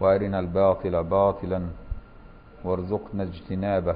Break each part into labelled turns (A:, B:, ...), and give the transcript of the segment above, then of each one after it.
A: وارنا الباطل باطلا وارزقنا اجتنابه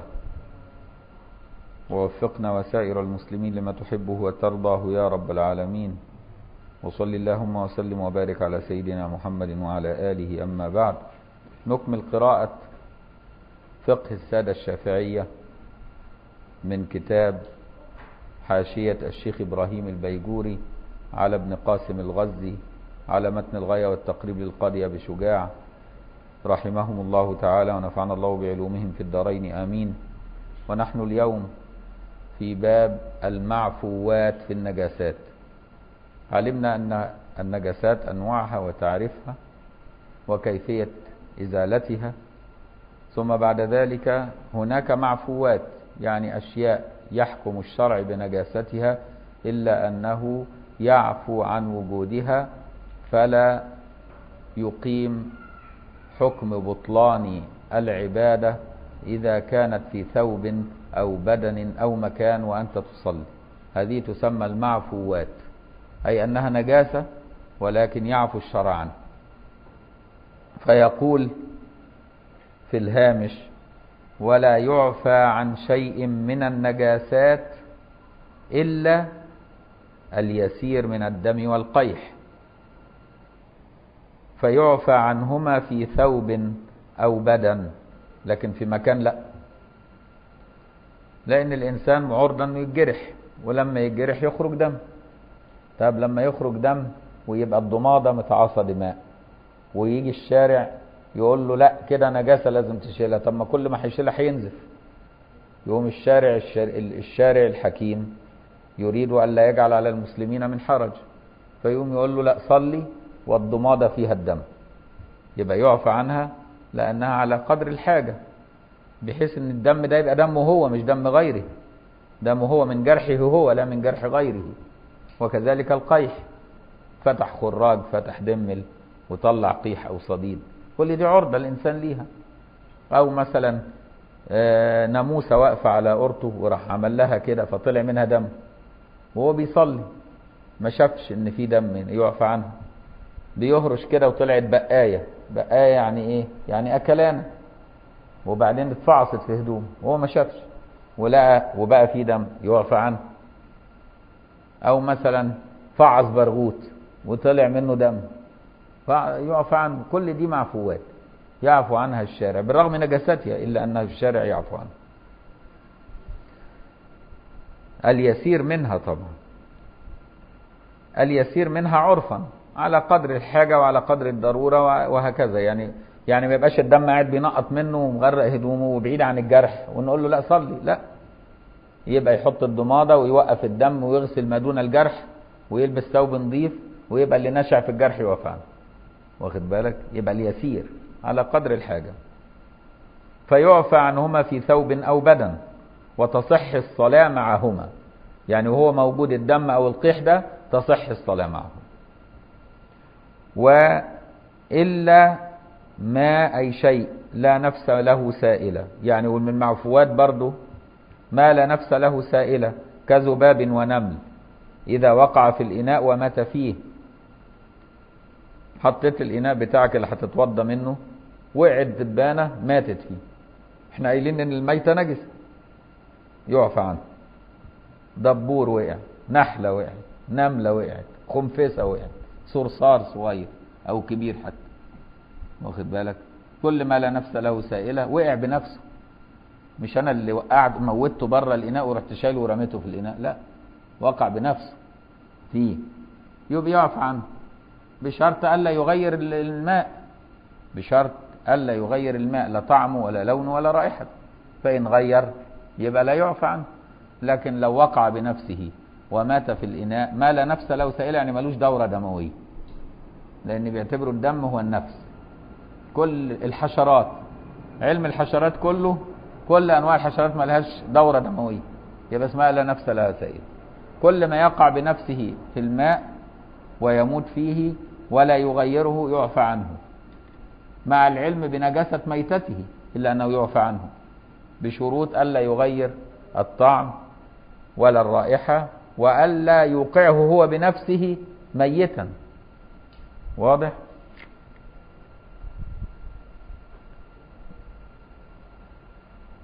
A: ووفقنا وسائر المسلمين لما تحبه وترضاه يا رب العالمين وصل اللهم وسلم وبارك على سيدنا محمد وعلى آله أما بعد نكمل قراءة فقه السادة الشافعية من كتاب حاشية الشيخ إبراهيم البيجوري على ابن قاسم الغزي على متن الغاية والتقريب للقاضي بشجاع رحمهم الله تعالى ونفعنا الله بعلومهم في الدارين آمين ونحن اليوم في باب المعفوات في النجاسات علمنا أن النجاسات أنواعها وتعرفها وكيفية إزالتها ثم بعد ذلك هناك معفوات يعني أشياء يحكم الشرع بنجاستها إلا أنه يعفو عن وجودها فلا يقيم حكم بطلان العبادة إذا كانت في ثوب أو بدن أو مكان وأنت تصلي هذه تسمى المعفوات أي أنها نجاسة ولكن يعفو الشرع عنها فيقول في الهامش ولا يعفى عن شيء من النجاسات إلا اليسير من الدم والقيح فيعفى عنهما في ثوب أو بدن لكن في مكان لا لأن الإنسان عرضة أنه يتجرح ولما يتجرح يخرج دم طب لما يخرج دم ويبقى الضمادة متعاصى دماء ويجي الشارع يقول له لا كده نجاسة لازم تشيلها طب ما كل ما هيشيلها هينزف يقوم الشارع الشارع الحكيم يريد ألا يجعل على المسلمين من حرج فيقوم يقول له لا صلي والضمادة فيها الدم يبقى يعفى عنها لأنها على قدر الحاجة بحيث ان الدم ده يبقى دمه هو مش دم غيره دمه هو من جرحه هو لا من جرح غيره وكذلك القيح فتح خراج فتح دمل وطلع قيح او صديد كل دي عرضة الانسان ليها او مثلا ناموسة واقفة على قرطه وراح عمل لها كده فطلع منها دم وهو بيصلي ما شافش ان في دم يعفى عنها بيهرش كده وطلعت بقاية بقاية يعني ايه يعني اكلانه وبعدين اتفعصت في هدومه وهو ما شافش ولقى وبقى في دم يعفى عنه او مثلا فعص برغوت وطلع منه دم يعفى عنه كل دي معفوات يعفو عنها الشارع بالرغم من نجاستها الا انها في الشارع يعفو عنها اليسير منها طبعا اليسير منها عرفا على قدر الحاجة وعلى قدر الضرورة وهكذا يعني يعني ما يبقاش الدم قاعد بينقط منه ومغرق هدومه وبعيد عن الجرح ونقول له لا صلي لا يبقى يحط الضمادة ويوقف الدم ويغسل ما دون الجرح ويلبس ثوب نظيف ويبقى اللي نشع في الجرح يوقف عنه واخد بالك يبقى اليسير على قدر الحاجة فيعفى عنهما في ثوب أو بدن وتصح الصلاة معهما يعني وهو موجود الدم أو القيح ده تصح الصلاة معه وإلا ما أي شيء لا نفس له سائلة يعني ومن المعفوات برضه ما لا نفس له سائلة كذباب ونمل إذا وقع في الإناء ومات فيه حطيت الإناء بتاعك اللي هتتوضى منه وقعت دبانة ماتت فيه احنا قايلين ان الميتة نجس يعفى عنه دبور وقع نحلة وقعت نملة وقعت خنفسة وقعت صرصار صغير او كبير حتى واخد بالك كل ما لا نفس له سائلة وقع بنفسه مش انا اللي وقعت موتته بره الاناء ورحت شايله ورميته في الاناء لا وقع بنفسه فيه يبقى يعفى عنه بشرط الا يغير الماء بشرط الا يغير الماء لا طعمه ولا لونه ولا رائحته فان غير يبقى لا يعفى عنه لكن لو وقع بنفسه ومات في الاناء ما لا نفس له سائله يعني ملوش دوره دمويه لان بيعتبروا الدم هو النفس كل الحشرات علم الحشرات كله كل انواع الحشرات ما لهاش دوره دمويه يبقى اسمها لا نفس لها سائله كل ما يقع بنفسه في الماء ويموت فيه ولا يغيره يعفى عنه مع العلم بنجاسة ميتته إلا أنه يعفى عنه بشروط ألا يغير الطعم ولا الرائحة وألا يوقعه هو بنفسه ميتا واضح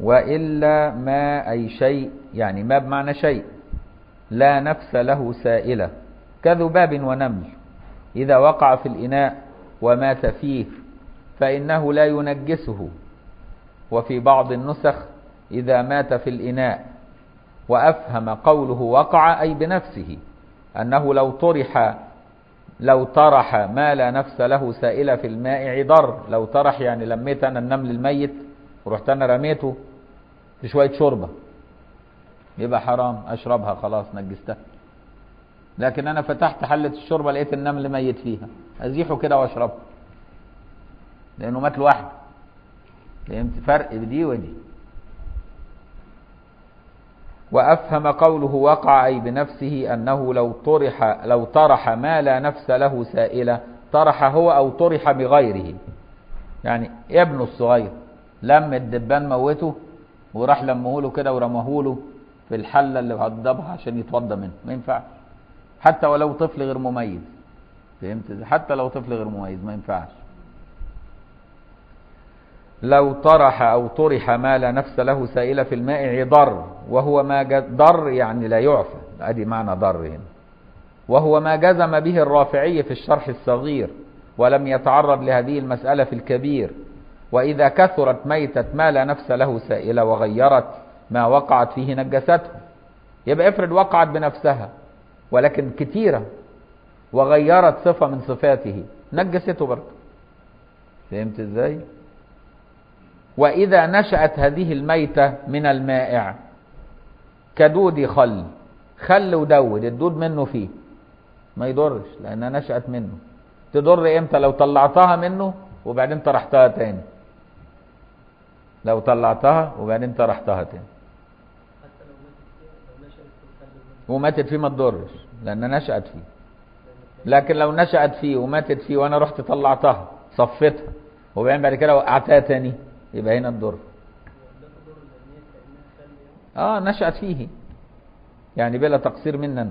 A: وإلا ما أي شيء يعني ما بمعنى شيء لا نفس له سائلة كذباب ونمل إذا وقع في الإناء ومات فيه فإنه لا ينجسه وفي بعض النسخ إذا مات في الإناء وأفهم قوله وقع أي بنفسه أنه لو طرح لو طرح ما لا نفس له سائلة في الماء عضر لو طرح يعني لميت أنا النمل الميت ورحت أنا رميته في شوية شوربة يبقى حرام أشربها خلاص نجستها لكن أنا فتحت حلة الشوربة لقيت النمل ميت فيها أزيحه كده وأشربه لأنه مات لوحده فهمت فرق بدي ودي وأفهم قوله وقع أي بنفسه أنه لو طرح لو طرح ما لا نفس له سائلة طرح هو أو طرح بغيره يعني ابنه الصغير لم الدبان موته وراح لمه له كده ورماه له في الحلة اللي هتضبها عشان يتوضى منه ما ينفعش حتى ولو طفل غير مميز فهمت ازاي؟ حتى لو طفل غير مميز ما ينفعش لو طرح أو طرح ما لا نفس له سائلة في الماء عضر وهو ما ضر يعني لا يعفى ادي معنى ضر هنا وهو ما جزم به الرافعي في الشرح الصغير ولم يتعرض لهذه المسألة في الكبير وإذا كثرت ميتة ما لا نفس له سائلة وغيرت ما وقعت فيه نجسته يبقى افرض وقعت بنفسها ولكن كتيرة وغيرت صفة من صفاته نجسته برضه فهمت ازاي وإذا نشأت هذه الميتة من المائع كدود خل خل ودود الدود منه فيه ما يضرش لأنها نشأت منه تضر امتى لو طلعتها منه وبعدين طرحتها تاني لو طلعتها وبعدين طرحتها تاني
B: حتى لو ماتت فيه لو نشأت في الخل
A: وماتت فيه ما تضرش لأنها نشأت فيه لكن لو نشأت فيه وماتت فيه وأنا رحت طلعتها صفتها وبعدين بعد كده وقعتها تاني يبقى هنا الضر
B: ده تضر لأن هي كأنها خل يعني
A: اه نشأت فيه يعني بلا تقصير مننا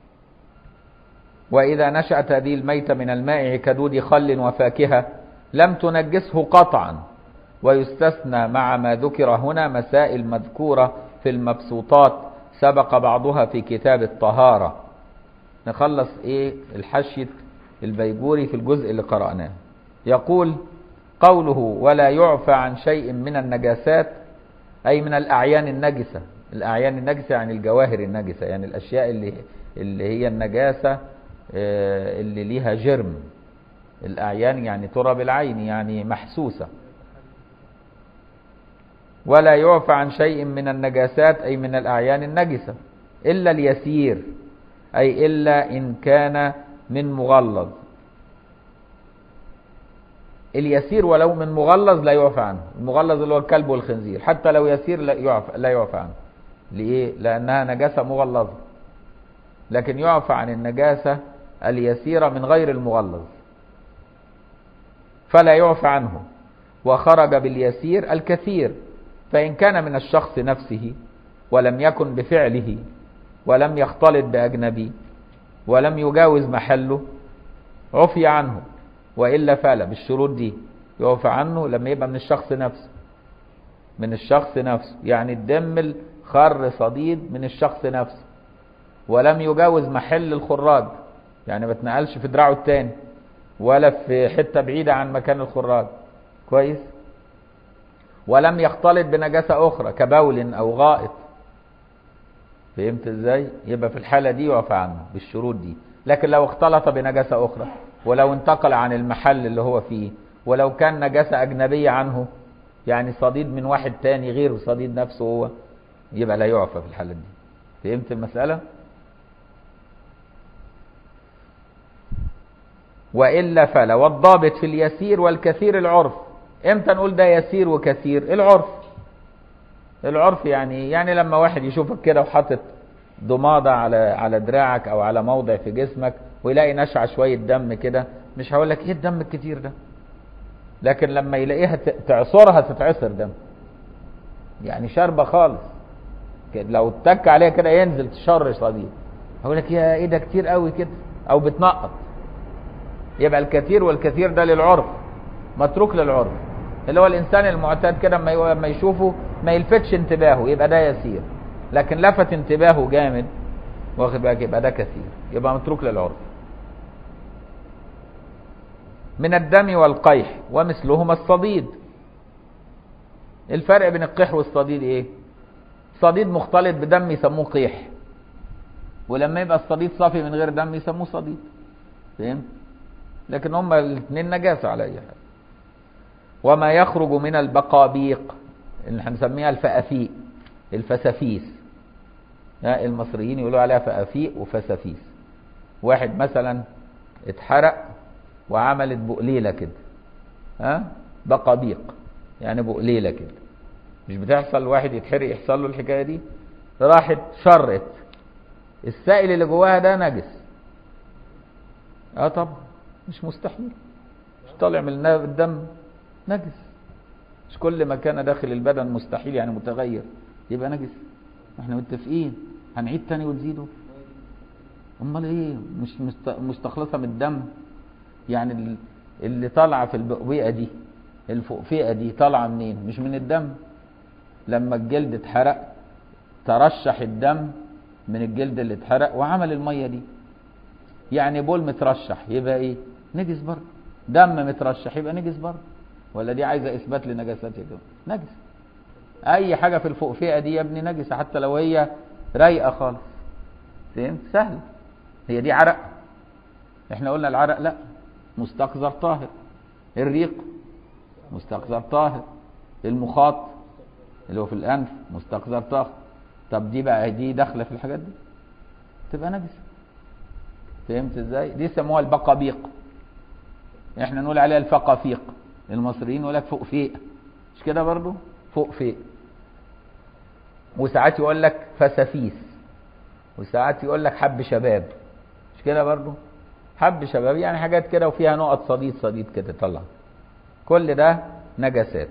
A: وإذا نشأت هذه الميتة من المائع كدود خل وفاكهة لم تنجسه قطعا ويستثنى مع ما ذكر هنا مسائل مذكورة في المبسوطات سبق بعضها في كتاب الطهارة نخلص ايه الحشية البيجوري في الجزء اللي قرأناه يقول قوله ولا يعفى عن شيء من النجاسات أي من الأعيان النجسة الأعيان النجسة يعني الجواهر النجسة يعني الأشياء اللي اللي هي النجاسة آه، اللي ليها جرم الأعيان يعني ترى بالعين يعني محسوسة ولا يعفى عن شيء من النجاسات أي من الأعيان النجسة إلا اليسير أي إلا إن كان من مغلظ اليسير ولو من مغلظ لا يعفى عنه المغلظ اللي هو الكلب والخنزير حتى لو يسير لا يعفى, لا يعفى عنه لإيه؟ لأنها نجاسة مغلظة لكن يعفى عن النجاسة اليسيرة من غير المغلظ فلا يعفى عنه وخرج باليسير الكثير فإن كان من الشخص نفسه ولم يكن بفعله ولم يختلط بأجنبي ولم يجاوز محله عفي عنه وإلا فلا بالشروط دي يعفى عنه لما يبقى من الشخص نفسه من الشخص نفسه يعني الدم الخر صديد من الشخص نفسه ولم يجاوز محل الخراج يعني ما اتنقلش في دراعه التاني ولا في حتة بعيدة عن مكان الخراج كويس ولم يختلط بنجاسة أخرى كبول أو غائط فهمت ازاي يبقى في الحالة دي يعفى عنه بالشروط دي لكن لو اختلط بنجاسة أخرى ولو انتقل عن المحل اللي هو فيه ولو كان نجاسة أجنبية عنه يعني صديد من واحد تاني غير صديد نفسه هو يبقى لا يعفى في الحالة دي فهمت المسألة وإلا فلا والضابط في اليسير والكثير العرف امتى نقول ده يسير وكثير العرف العرف يعني يعني لما واحد يشوفك كده وحاطط ضمادة على على دراعك او على موضع في جسمك ويلاقي نشع شوية دم كده مش هقول لك ايه الدم الكتير ده لكن لما يلاقيها ت- تعصرها تتعصر دم يعني شاربة خالص كده لو اتك عليها كده ينزل تشر صديد هقول لك يا ايه ده كتير قوي كده او بتنقط يبقى الكثير والكثير ده للعرف متروك للعرف اللي هو الانسان المعتاد كده لما لما يشوفه ما يلفتش انتباهه يبقى ده يسير لكن لفت انتباهه جامد واخد بالك يبقى ده كثير يبقى متروك للعرف من الدم والقيح ومثلهما الصديد الفرق بين القيح والصديد ايه صديد مختلط بدم يسموه قيح ولما يبقى الصديد صافي من غير دم يسموه صديد فهمت لكن هما الاثنين نجاسة على اي حال وما يخرج من البقابيق اللي هنسميها الفأفيق الفسافيس ها، المصريين يقولوا عليها فأفيق وفسافيس واحد مثلا اتحرق وعملت بقليلة كده ها بقابيق يعني بقليلة كده مش بتحصل واحد يتحرق يحصل له الحكاية دي راحت شرت السائل اللي جواها ده نجس اه طبعا مش مستحيل مش طالع من النا- الدم نجس مش كل ما كان داخل البدن مستحيل يعني متغير يبقى نجس احنا متفقين هنعيد تاني ونزيده امال ايه مش مست- مستخلصه من الدم يعني ال- اللي طالعه في البقبيقه دي الفوقفيقه دي طالعه منين مش من الدم لما الجلد اتحرق ترشح الدم من الجلد اللي اتحرق وعمل الميه دي يعني بول مترشح يبقى ايه نجس برضه دم مترشح يبقى نجس برضه ولا دي عايزه اثبات لنجاسات يا جماعه نجس اي حاجه في الفوقفيقه دي يا ابني نجسه حتى لو هي رايقه خالص فهمت سهل هي دي عرق احنا قلنا العرق لا مستقذر طاهر الريق مستقذر طاهر المخاط اللي هو في الانف مستقذر طاهر طب دي بقى دي داخله في الحاجات دي تبقى نجس فهمت ازاي دي سموها البقابيق احنا نقول عليها الفقافيق المصريين يقول لك فوق فيق مش كده برضو فوق فيق وساعات يقول لك فسافيس وساعات يقول لك حب شباب مش كده برضو حب شباب يعني حاجات كده وفيها نقط صديد صديد كده طلع كل ده نجاسات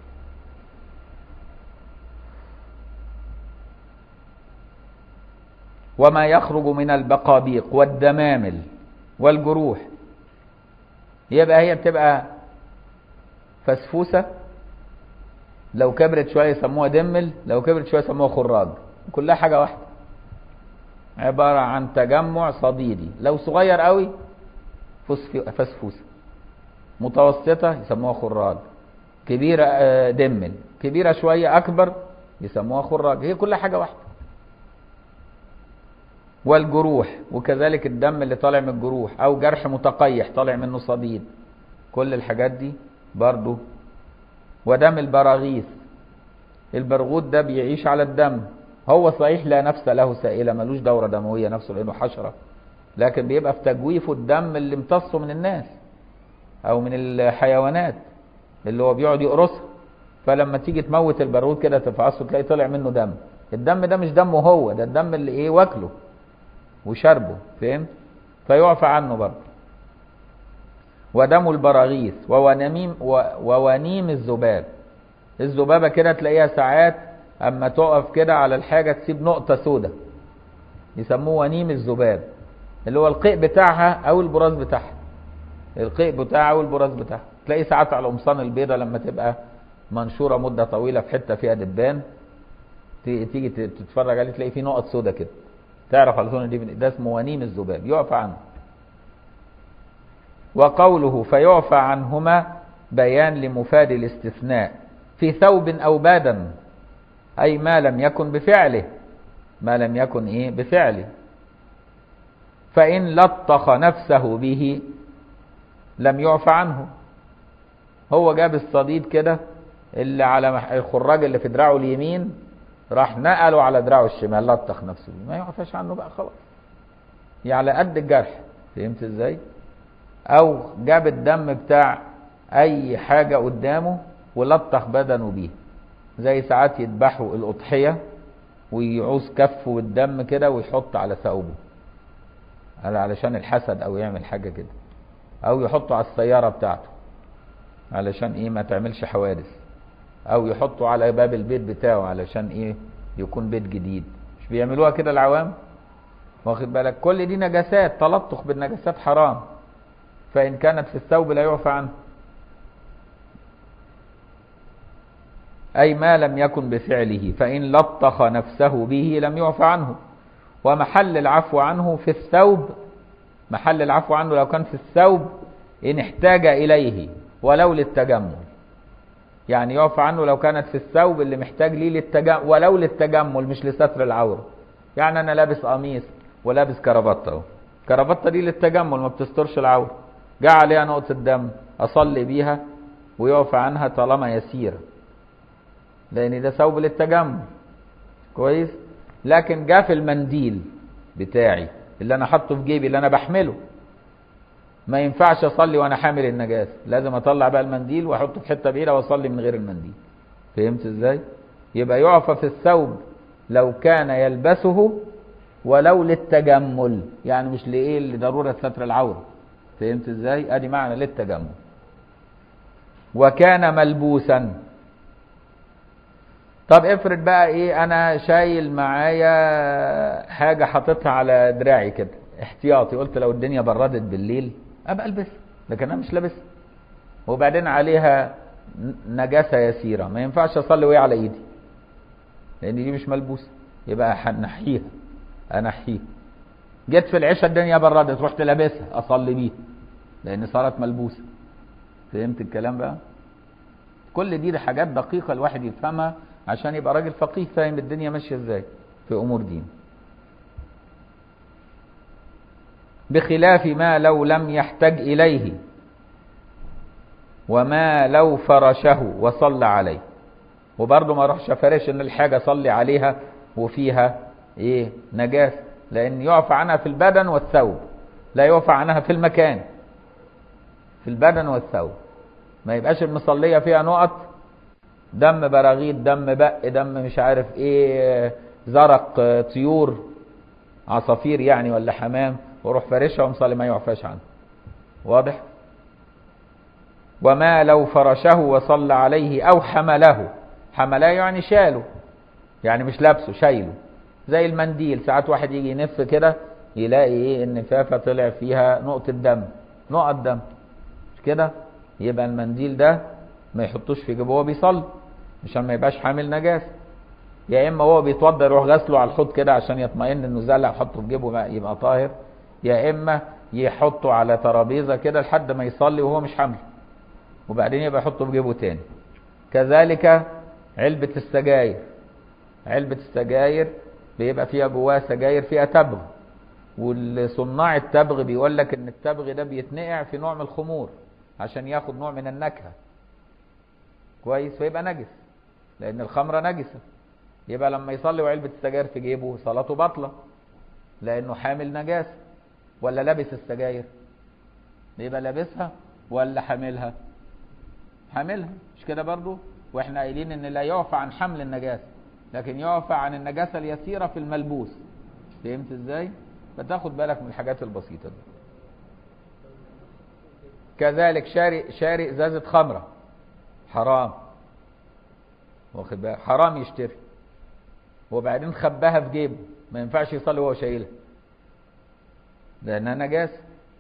A: وما يخرج من البقابيق والدمامل والجروح يبقى هي بتبقى فسفوسة لو كبرت شوية يسموها دمل لو كبرت شوية يسموها خراج كلها حاجة واحدة عبارة عن تجمع صديدي لو صغير قوي فسف- فسفوسة متوسطة يسموها خراج كبيرة آه، دمل كبيرة شوية أكبر يسموها خراج هي كلها حاجة واحدة والجروح وكذلك الدم اللي طالع من الجروح او جرح متقيح طالع منه صديد كل الحاجات دي برضو ودم البراغيث البرغوث ده بيعيش على الدم هو صحيح لا نفس له سائلة ملوش دورة دموية نفسه لأنه حشرة لكن بيبقى في تجويفه الدم اللي امتصه من الناس أو من الحيوانات اللي هو بيقعد يقرصها فلما تيجي تموت البرغوث كده تفعصه تلاقي طلع منه دم الدم ده مش دمه هو ده الدم اللي ايه واكله وشربه فهمت فيعفى عنه برضه ودم البراغيث وونميم و- وونيم الذباب الذبابه كده تلاقيها ساعات اما تقف كده على الحاجه تسيب نقطه سودة يسموه ونيم الذباب اللي هو القيء بتاعها او البراز بتاعها القيء بتاعها او البراز بتاعها تلاقي ساعات على القمصان البيضاء لما تبقى منشوره مده طويله في حته فيها دبان ت- تيجي ت- تتفرج عليه تلاقي فيه نقط سودة كده تعرف على طول إن دي من- ده اسمه ونيم الذباب يعفى عنه وقوله فيعفى عنهما بيان لمفاد الاستثناء في ثوب او بدن اي ما لم يكن بفعله ما لم يكن ايه بفعله فان لطخ نفسه به لم يعفى عنه هو جاب الصديد كده اللي على مح- الخراج اللي في دراعه اليمين راح نقله على دراعه الشمال لطخ نفسه بيه ما يعفاش عنه بقى خلاص يعني على قد الجرح فهمت ازاي او جاب الدم بتاع اي حاجة قدامه ولطخ بدنه بيه زي ساعات يذبحوا الاضحية ويعوز كفه والدم كده ويحط على ثوبه على- علشان الحسد او يعمل حاجة كده او يحطه على السيارة بتاعته علشان ايه ما تعملش حوادث او يحطه على باب البيت بتاعه علشان ايه يكون بيت جديد مش بيعملوها كده العوام واخد بالك كل دي نجاسات تلطخ بالنجاسات حرام فإن كانت في الثوب لا يعفى عنه أي ما لم يكن بفعله فإن لطخ نفسه به لم يعف عنه ومحل العفو عنه في الثوب محل العفو عنه لو كان في الثوب إن احتاج إليه ولو للتجمل يعني يعفى عنه لو كانت في الثوب اللي محتاج ليه للتجمل ولو للتجمل مش لستر العورة يعني أنا لابس قميص ولابس كرافطة اهو كرافطة دي للتجمل ما بتسترش العورة جاء عليها نقطة دم أصلي بيها ويعفى عنها طالما يسيرة لأن ده ثوب للتجمل كويس لكن جاء في المنديل بتاعي اللي أنا حاطه في جيبي اللي أنا بحمله ما ينفعش اصلي وانا حامل النجاسه لازم اطلع بقى المنديل واحطه في حته بعيده واصلي من غير المنديل فهمت ازاي يبقى يعفى في الثوب لو كان يلبسه ولو للتجمل يعني مش لايه لضروره ستر العوره فهمت ازاي ادي معنى للتجمل وكان ملبوسا طب افرض بقى ايه انا شايل معايا حاجه حاططها على دراعي كده احتياطي قلت لو الدنيا بردت بالليل ابقى البسها لكن انا مش لابسها وبعدين عليها نجاسه يسيره ما ينفعش اصلي وهي على ايدي لان دي مش ملبوسه يبقى هنحيها انحيها جيت في العشاء الدنيا بردت رحت لابسها اصلي بيها لان صارت ملبوسه فهمت الكلام بقى كل دي حاجات دقيقه الواحد يفهمها عشان يبقى راجل فقيه فاهم الدنيا ماشيه ازاي في امور دين بخلاف ما لو لم يحتج إليه وما لو فرشه وصلى عليه وبرضه ما اروحش افرش ان الحاجه صلي عليها وفيها ايه نجاسه لان يعفى عنها في البدن والثوب لا يعفى عنها في المكان في البدن والثوب ما يبقاش المصليه فيها نقط دم براغيث دم بق دم مش عارف ايه زرق طيور عصافير يعني ولا حمام واروح فارشها ومصلي ما يعفاش عنه واضح وما لو فرشه وصلى عليه او حمله حمله يعني شاله يعني مش لابسه شايله زي المنديل ساعات واحد يجي ينف كده يلاقي ايه النفافه طلع فيها نقطه دم نقط دم مش كده يبقى المنديل ده ما يحطوش في جيبه وهو بيصلي عشان ما يبقاش حامل نجاسه يا اما هو بيتوضى يروح غسله على الحوض كده عشان يطمئن انه زلع يحطه في جيبه يبقى طاهر يا اما يحطه على ترابيزه كده لحد ما يصلي وهو مش حامل وبعدين يبقى يحطه في جيبه تاني كذلك علبة السجاير علبة السجاير بيبقى فيها جواها سجاير فيها تبغ والصناع التبغ بيقول لك ان التبغ ده بيتنقع في نوع من الخمور عشان ياخد نوع من النكهة كويس فيبقى نجس لان الخمرة نجسة يبقى لما يصلي وعلبة السجاير في جيبه صلاته باطلة لانه حامل نجاسة ولا لابس السجاير يبقى لابسها ولا حاملها حاملها مش كده برضو واحنا قايلين ان لا يعفى عن حمل النجاسة لكن يعفى عن النجاسة اليسيرة في الملبوس فهمت ازاي فتاخد بالك من الحاجات البسيطة دي كذلك شاري شاري ازازة خمرة حرام واخد بالك حرام يشتري وبعدين خباها في جيبه ما ينفعش يصلي وهو شايلها لانها نجاسه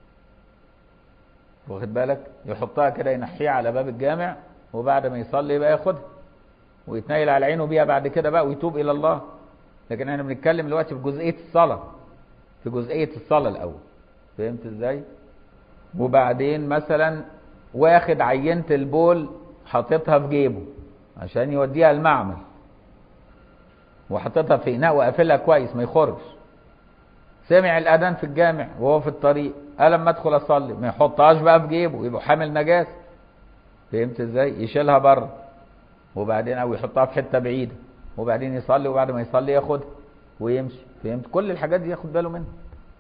A: واخد بالك يحطها كده ينحيها على باب الجامع وبعد ما يصلي يبقى ياخدها ويتنيل على عينه بيها بعد كده بقى ويتوب الى الله لكن احنا بنتكلم دلوقتي في جزئيه الصلاه في جزئيه الصلاه الاول فهمت ازاي وبعدين مثلا واخد عينه البول حاططها في جيبه عشان يوديها المعمل وحاططها في اناء وقافلها كويس ما يخرجش سمع الاذان في الجامع وهو في الطريق قال لما ادخل اصلي ما يحطهاش بقى في جيبه يبقى حامل نجاسه فهمت ازاي يشيلها بره وبعدين او يحطها في حته بعيده وبعدين يصلي وبعد ما يصلي ياخدها ويمشي فهمت كل الحاجات دي ياخد باله منها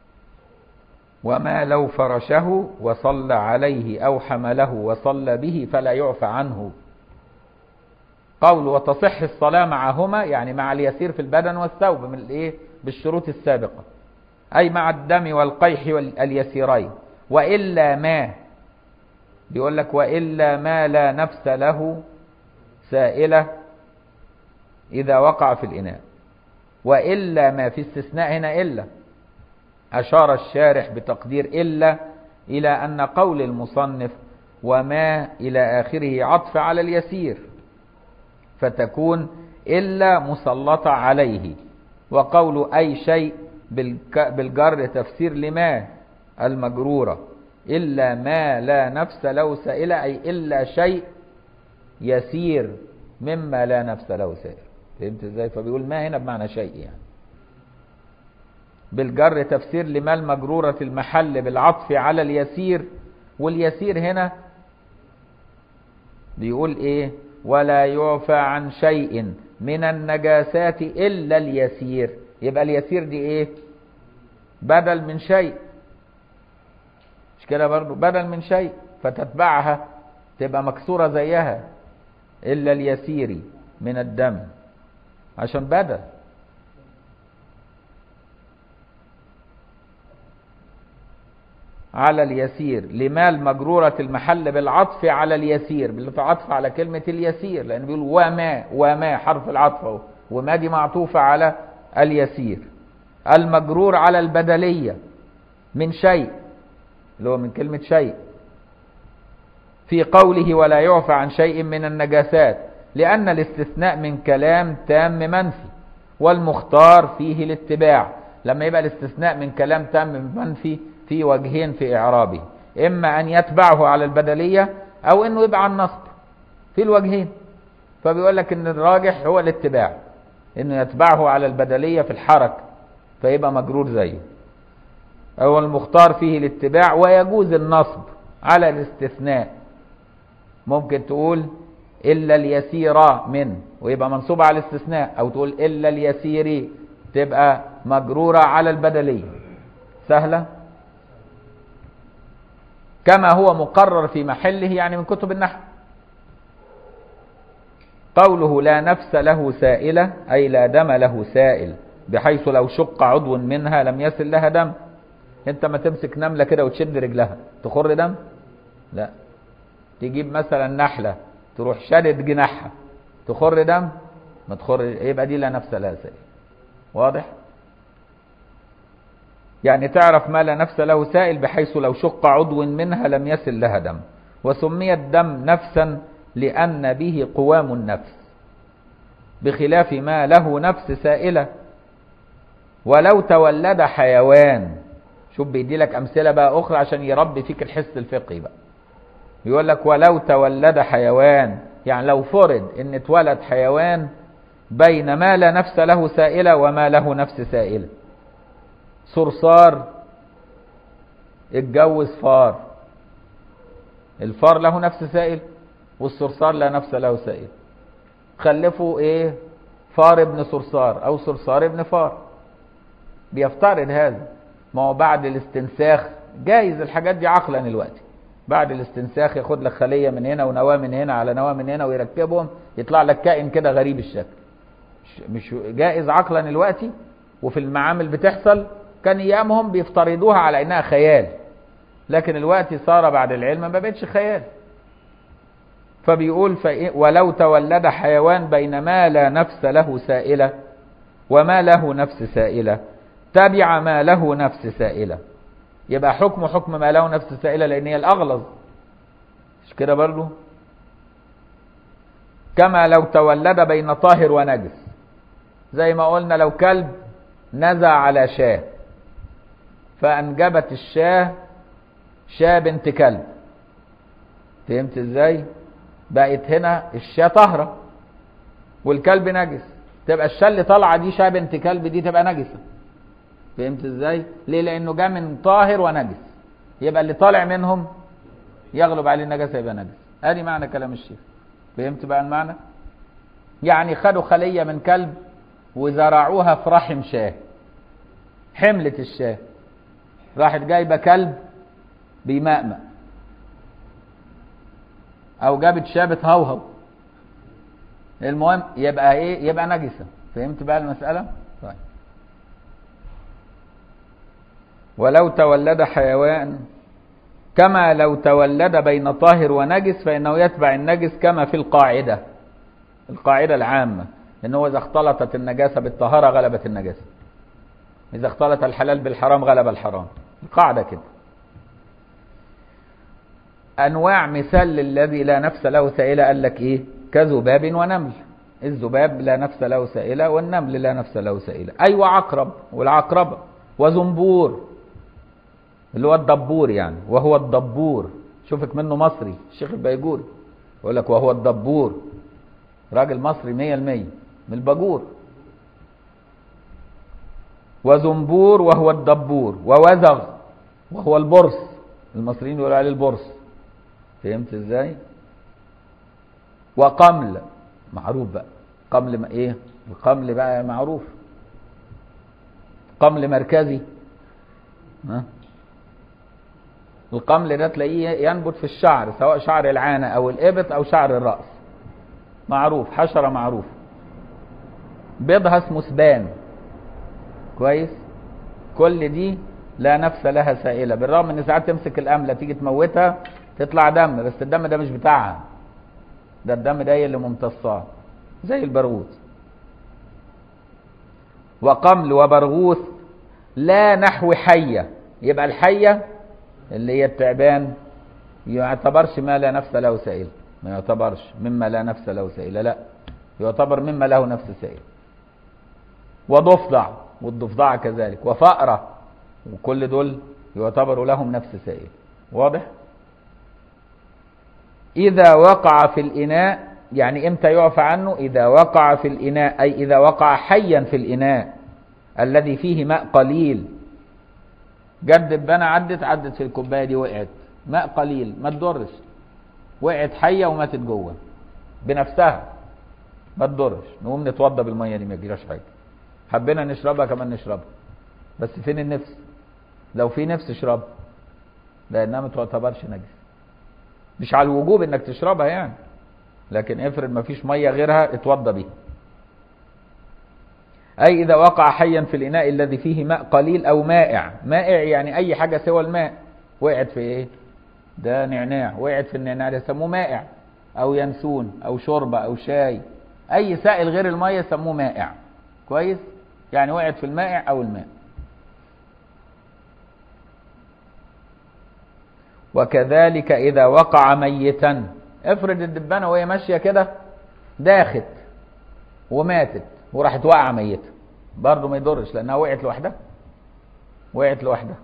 A: وما لو فرشه وصلى عليه او حمله وصلى به فلا يعفى عنه قول وتصح الصلاة معهما يعني مع اليسير في البدن والثوب من الايه بالشروط السابقة أي مع الدم والقيح واليسيرين وإلا ما بيقول لك وإلا ما لا نفس له سائلة إذا وقع في الإناء وإلا ما في استثناء هنا إلا أشار الشارح بتقدير إلا إلى أن قول المصنف وما إلى آخره عطف على اليسير فتكون إلا مسلطة عليه وقول أي شيء بالك- بالجر تفسير لما المجرورة إلا ما لا نفس له سائلة أي إلا شيء يسير مما لا نفس له سائل فهمت ازاي فبيقول ما هنا بمعنى شيء يعني بالجر تفسير لما المجرورة المحل بالعطف على اليسير واليسير هنا بيقول ايه ولا يعفى عن شيء من النجاسات الا اليسير يبقى اليسير دي ايه بدل من شيء مش كده برضو بدل من شيء فتتبعها تبقى مكسورة زيها الا اليسير من الدم عشان بدل على اليسير لما المجرورة المحل بالعطف على اليسير بالعطف على كلمة اليسير لأن بيقول وما وما حرف العطف اهو وما دي معطوفة على اليسير المجرور على البدلية من شيء اللي هو من كلمة شيء في قوله ولا يعفى عن شيء من النجاسات لأن الاستثناء من كلام تام منفي والمختار فيه الاتباع لما يبقى الاستثناء من كلام تام منفي في وجهين في إعرابه إما أن يتبعه على البدلية أو أنه يبقى على النصب في الوجهين فبيقول لك أن الراجح هو الاتباع أنه يتبعه على البدلية في الحركة فيبقى مجرور زيه أو المختار فيه الاتباع ويجوز النصب على الاستثناء ممكن تقول إلا اليسير من ويبقى منصوب على الاستثناء أو تقول إلا اليسير تبقى مجرورة على البدلية سهلة كما هو مقرر في محله يعني من كتب النحو قوله لا نفس له سائلة أي لا دم له سائل بحيث لو شق عضو منها لم يصل لها دم انت ما تمسك نملة كده وتشد رجلها تخر دم لا تجيب مثلا نحلة تروح شدد جناحها تخر دم ما تخر يبقى دي لا نفس لها سائل واضح يعني تعرف ما لا نفس له سائل بحيث لو شق عضو منها لم يصل لها دم وسمي الدم نفسا لأن به قوام النفس بخلاف ما له نفس سائلة ولو تولد حيوان شوف بيدي لك أمثلة بقى أخرى عشان يربي فيك الحس الفقهي بقى يقول لك ولو تولد حيوان يعني لو فرض ان اتولد حيوان بين ما لا نفس له سائلة وما له نفس سائلة صرصار اتجوز فار الفار له نفس سائل والصرصار لا نفس له سائل خلفوا ايه فار ابن صرصار او صرصار ابن فار بيفترض هذا ما هو بعد الاستنساخ جايز الحاجات دي عقلا الوقت بعد الاستنساخ ياخد لك خليه من هنا ونواه من هنا على نواه من هنا ويركبهم يطلع لك كائن كده غريب الشكل مش جائز عقلا الوقت وفي المعامل بتحصل كان ايامهم بيفترضوها على انها خيال لكن الوقت صار بعد العلم ما بقتش خيال فبيقول ولو تولد حيوان بين ما لا نفس له سائلة وما له نفس سائلة تبع ما له نفس سائلة يبقى حكم حكم ما له نفس سائلة لأن هي الأغلظ مش كده برضو كما لو تولد بين طاهر ونجس زي ما قلنا لو كلب نزع على شاه فأنجبت الشاه شاه بنت كلب فهمت ازاي بقت هنا الشاه طاهرة والكلب نجس تبقى الشاه اللي طالعة دي شاه بنت كلب دي تبقى نجسة فهمت ازاي ليه لانه جاء من طاهر ونجس يبقى اللي طالع منهم يغلب عليه النجاسة يبقى نجس ادي معنى كلام الشيخ فهمت بقى المعنى يعني خدوا خلية من كلب وزرعوها في رحم شاه حملت الشاه راحت جايبة كلب بيمأمأ او جابت شاه بتهوهو المهم يبقى ايه يبقى نجسة فهمت بقى المسألة طيب ولو تولد حيوان كما لو تولد بين طاهر ونجس فإنه يتبع النجس كما في القاعدة القاعدة العامة إن هو إذا اختلطت النجاسة بالطهارة غلبت النجاسة إذا اختلط الحلال بالحرام غلب الحرام القاعدة كده أنواع مثال للذي لا نفس له سائلة قال لك إيه كذباب ونمل الذباب لا نفس له سائلة والنمل لا نفس له سائلة أي وعقرب والعقربة وزنبور اللي هو الدبور يعني وهو الدبور شوفك منه مصري الشيخ البيجوري يقول لك وهو الدبور راجل مصري مية المية من الباجور وزنبور وهو الدبور ووزغ وهو البرص المصريين يقولوا عليه البرص فهمت ازاي وقمل معروف بقى قمل ما ايه القمل بقى معروف قمل مركزي ها القمل ده تلاقيه ينبت في الشعر سواء شعر العانة او الابط او شعر الرأس معروف حشرة معروف بيضها اسمه سبان كويس كل دي لا نفس لها سائلة بالرغم ان ساعات تمسك الأملة تيجي تموتها تطلع دم بس الدم ده مش بتاعها ده الدم ده هي اللي ممتصاه زي البرغوث وقمل وبرغوث لا نحو حية يبقى الحية اللي هي التعبان يعتبرش ما لا نفس له سائل ما يعتبرش مما لا نفس له سائل لا يعتبر مما له نفس سائل وضفدع والضفدع كذلك وفأرة وكل دول يعتبروا لهم نفس سائل واضح إذا وقع في الإناء يعني إمتى يعفى عنه إذا وقع في الإناء أي إذا وقع حيا في الإناء الذي فيه ماء قليل جد البنا عدت عدت في الكوباية دي وقعت ماء قليل ما تضرش وقعت حية وماتت جوه بنفسها ما تضرش نقوم نتوضى بالمية دي ما يجيلاش حاجة حبينا نشربها كمان نشربها بس فين النفس لو في نفس اشرب لانها ما تعتبرش نجس مش على الوجوب انك تشربها يعني لكن افرض ما فيش ميه غيرها اتوضى بيها اي اذا وقع حيا في الاناء الذي فيه ماء قليل او مائع مائع يعني اي حاجه سوى الماء وقعت في ايه ده نعناع وقعت في النعناع ده يسموه مائع او ينسون او شوربه او شاي اي سائل غير الميه يسموه مائع كويس يعني وقعت في المائع او الماء وكذلك إذا وقع ميتا افرض الدبانة وهي ماشية كده داخت وماتت وراحت واقعة ميتة برضه ما يضرش لأنها وقعت لوحدها وقعت لوحدها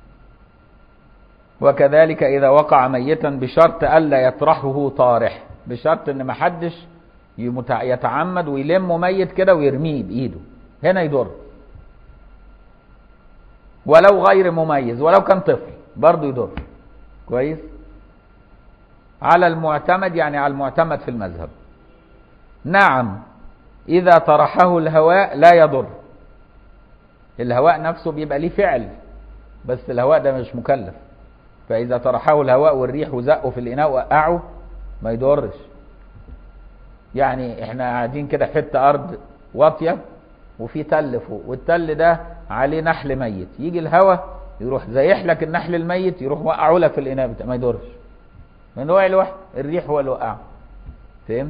A: وكذلك إذا وقع ميتا بشرط ألا يطرحه طارح بشرط إن ما حدش يمتع- يتعمد ويلمه ميت كده ويرميه بإيده هنا يضر ولو غير مميز ولو كان طفل برضه يضر كويس على المعتمد يعني على المعتمد في المذهب نعم إذا طرحه الهواء لا يضر الهواء نفسه بيبقى ليه فعل بس الهواء ده مش مكلف فإذا طرحه الهواء والريح وزقه في الإناء وقعه ما يضرش يعني احنا قاعدين كده في حته ارض واطيه وفي تل فوق والتل ده عليه نحل ميت يجي الهواء يروح زيح لك النحل الميت يروح وقعه لك في الاناء بتاع- ما يضرش من وقع لوحده الريح هو اللي وقعه فهمت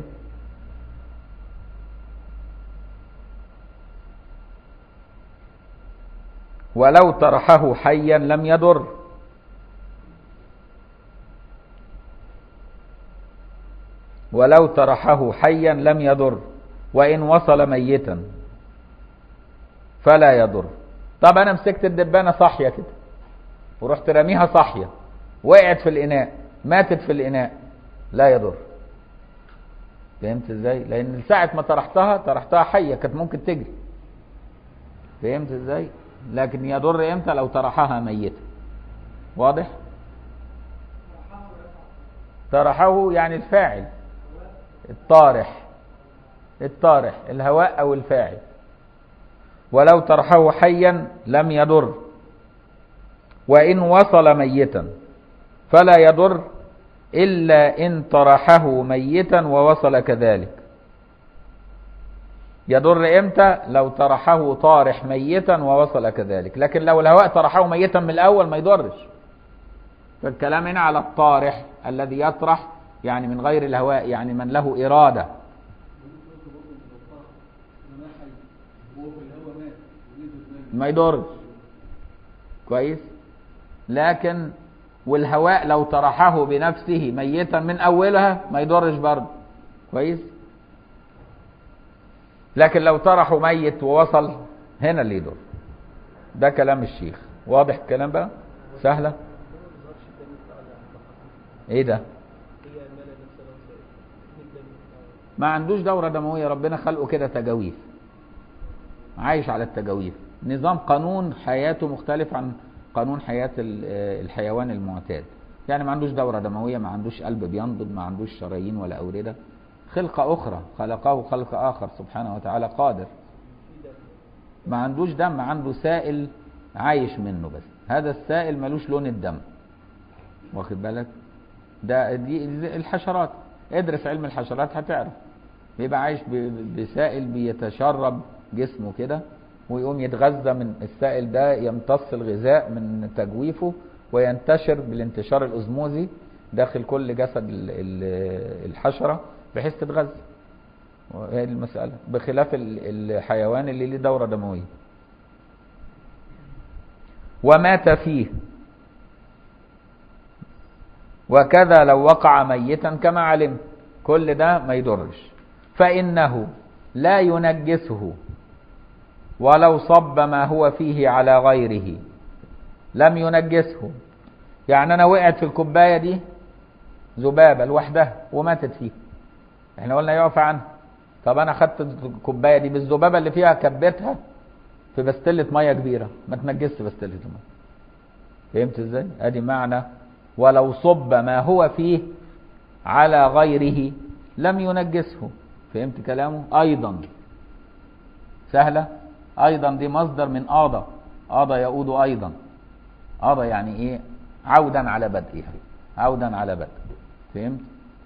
A: ولو طرحه حيا لم يضر ولو طرحه حيا لم يضر وإن وصل ميتا فلا يضر طب أنا مسكت الدبانة صاحية كده ورحت راميها صاحية وقعت في الإناء ماتت في الإناء لا يضر فهمت ازاي؟ لأن ساعة ما طرحتها طرحتها حية كانت ممكن تجري فهمت ازاي؟ لكن يضر امتى لو طرحها ميتة واضح؟ طرحه يعني الفاعل الطارح الطارح الهواء او الفاعل ولو طرحه حيا لم يضر وان وصل ميتا فلا يضر الا ان طرحه ميتا ووصل كذلك يضر امتى لو طرحه طارح ميتا ووصل كذلك لكن لو الهواء طرحه ميتا من الاول ما يضرش فالكلام هنا على الطارح الذي يطرح يعني من غير الهواء يعني من له إرادة ما يضرش كويس لكن والهواء لو طرحه بنفسه ميتا من أولها ما يضرش برضه كويس لكن لو طرحه ميت ووصل هنا اللي يضر ده كلام الشيخ واضح الكلام بقى سهلة
B: هو ما بيظهرش الدم بتاع الفقط
A: ايه ده
B: هي المال نفسها لو سائل الدم بتاعه
A: ما عندوش دورة دموية ربنا خلقه كده تجاويف عايش على التجاويف نظام قانون حياته مختلف عن قانون حياة ال- آه، الحيوان المعتاد يعني ما عندوش دورة دموية ما عندوش قلب بينبض ما عندوش شرايين ولا أوردة خلقة أخرى خلقه خلق آخر سبحانه وتعالى قادر
B: في دم
A: ما عندوش دم عنده سائل عايش منه بس هذا السائل ملوش لون الدم واخد بالك ده دي دي الحشرات ادرس علم الحشرات هتعرف بيبقى عايش ب- بسائل بيتشرب جسمه كده ويقوم يتغذى من السائل ده يمتص الغذاء من تجويفه وينتشر بالانتشار الأزموزي داخل كل جسد ال- ال- الحشرة بحيث تتغذى وهي دي المسألة بخلاف ال- الحيوان اللي ليه دورة دموية ومات فيه وكذا لو وقع ميتا كما علم كل ده ما يضرش فإنه لا ينجسه ولو صب ما هو فيه على غيره لم ينجسه يعني أنا وقعت في الكوباية دي ذبابة لوحدها وماتت فيه احنا قلنا يعفى عنها طب انا خدت الكوبايه دي بالذبابه اللي فيها كبيتها في بستله ميه كبيره ما تنجسش بستله الميه فهمت ازاي ادي معنى ولو صب ما هو فيه على غيره لم ينجسه فهمت كلامه ايضا سهله ايضا دي مصدر من اضى اضى يؤود ايضا اضى يعني ايه عودا على بدئها عودا على بدء فهمت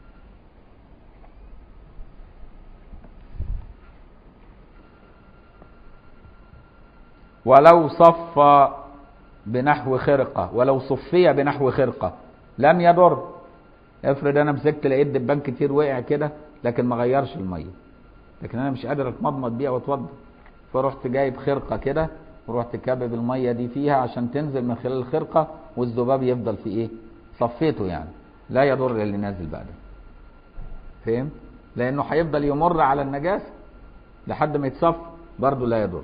A: ولو صف بنحو خرقة ولو صفي بنحو خرقة لم يضر افرض انا مسكت لقيت دبان كتير وقع كده لكن ما غيرش الميه لكن انا مش قادر اتمضمض بيها واتوضى فرحت جايب خرقه كده ورحت كابب الميه دي فيها عشان تنزل من خلال الخرقه والذباب يفضل في ايه صفيته يعني لا يضر اللي نازل بعده فهمت لانه هيفضل يمر على النجاسه لحد ما يتصف برضه لا يضر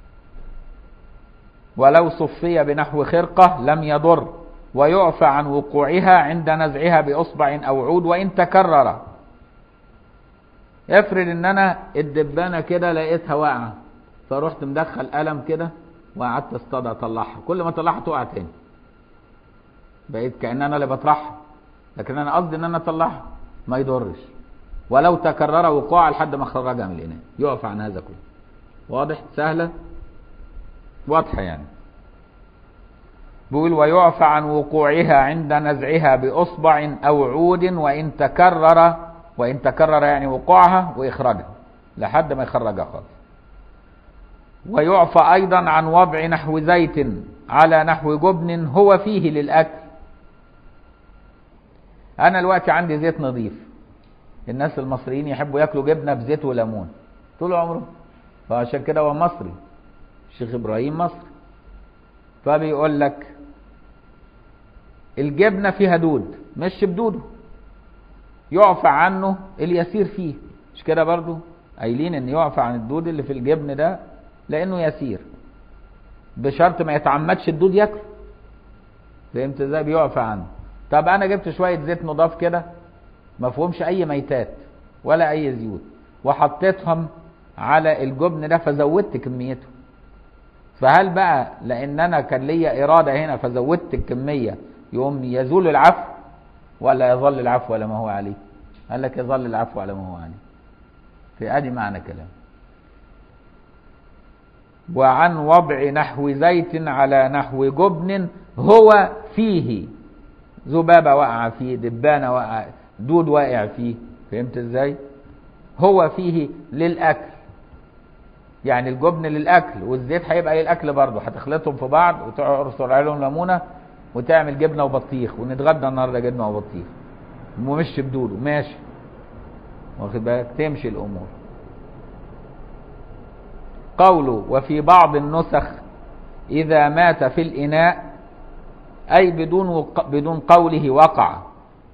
A: ولو صفي بنحو خرقة لم يضر ويعفى عن وقوعها عند نزعها بإصبع أو عود وإن تكرر افرض ان انا الدبانة كده لقيتها واقعة فرحت مدخل قلم كده وقعدت اصطاد اطلعها كل ما اطلعها تقع تاني بقيت كأن انا اللي بطرحها لكن انا قصدي ان انا اطلعها ما يضرش ولو تكرر وقوعها لحد ما خرجها من الاناء يعفى عن هذا كله واضح سهله واضحة يعني بيقول ويعفى عن وقوعها عند نزعها بإصبع أو عود وإن تكرر وإن تكرر يعني وقوعها وإخراجها لحد ما يخرجها خالص ويعفى أيضا عن وضع نحو زيت على نحو جبن هو فيه للأكل أنا دلوقتي عندي زيت نظيف الناس المصريين يحبوا ياكلوا جبنة بزيت وليمون طول عمره فعشان كده هو مصري الشيخ ابراهيم مصري فبيقول لك الجبنه فيها دود مش بدوده يعفى عنه اليسير فيه مش كده برضو قايلين ان يعفى عن الدود اللي في الجبن ده لانه يسير بشرط ما يتعمدش الدود ياكله فهمت ازاي بيعفى عنه طب انا جبت شويه زيت نضاف كده ما فيهمش اي ميتات ولا اي زيوت وحطيتهم على الجبن ده فزودت كميته فهل بقى لان انا كان ليا اراده هنا فزودت الكميه يقوم يزول العفو ولا يظل العفو على ما هو عليه قال لك يظل العفو على ما هو عليه في ادي معنى كلام وعن وضع نحو زيت على نحو جبن هو فيه ذبابة وقع فيه دبانة وقع دود واقع فيه فهمت ازاي هو فيه للأكل يعني الجبن للاكل والزيت هيبقى للاكل برضه هتخلطهم في بعض وتعصر عليهم ليمونه وتعمل جبنه وبطيخ ونتغدى النهارده جبنه وبطيخ ومش بدوده ماشي واخد بالك تمشي الامور قوله وفي بعض النسخ اذا مات في الاناء اي بدون وق... بدون قوله وقع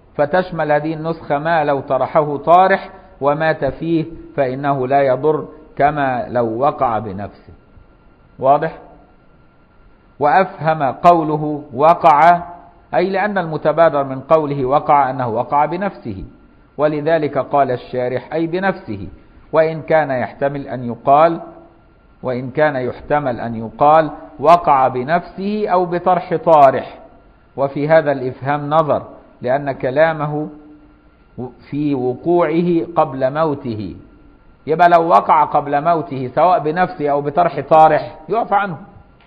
A: فتشمل هذه النسخه ما لو طرحه طارح ومات فيه فانه لا يضر كما لو وقع بنفسه واضح وأفهم قوله وقع أي لأن المتبادر من قوله وقع أنه وقع بنفسه ولذلك قال الشارح أي بنفسه وإن كان يحتمل أن يقال وإن كان يحتمل أن يقال وقع بنفسه أو بطرح طارح وفي هذا الإفهام نظر لأن كلامه في وقوعه قبل موته يبقى لو وقع قبل موته سواء بنفسه أو بطرح طارح يعفى عنه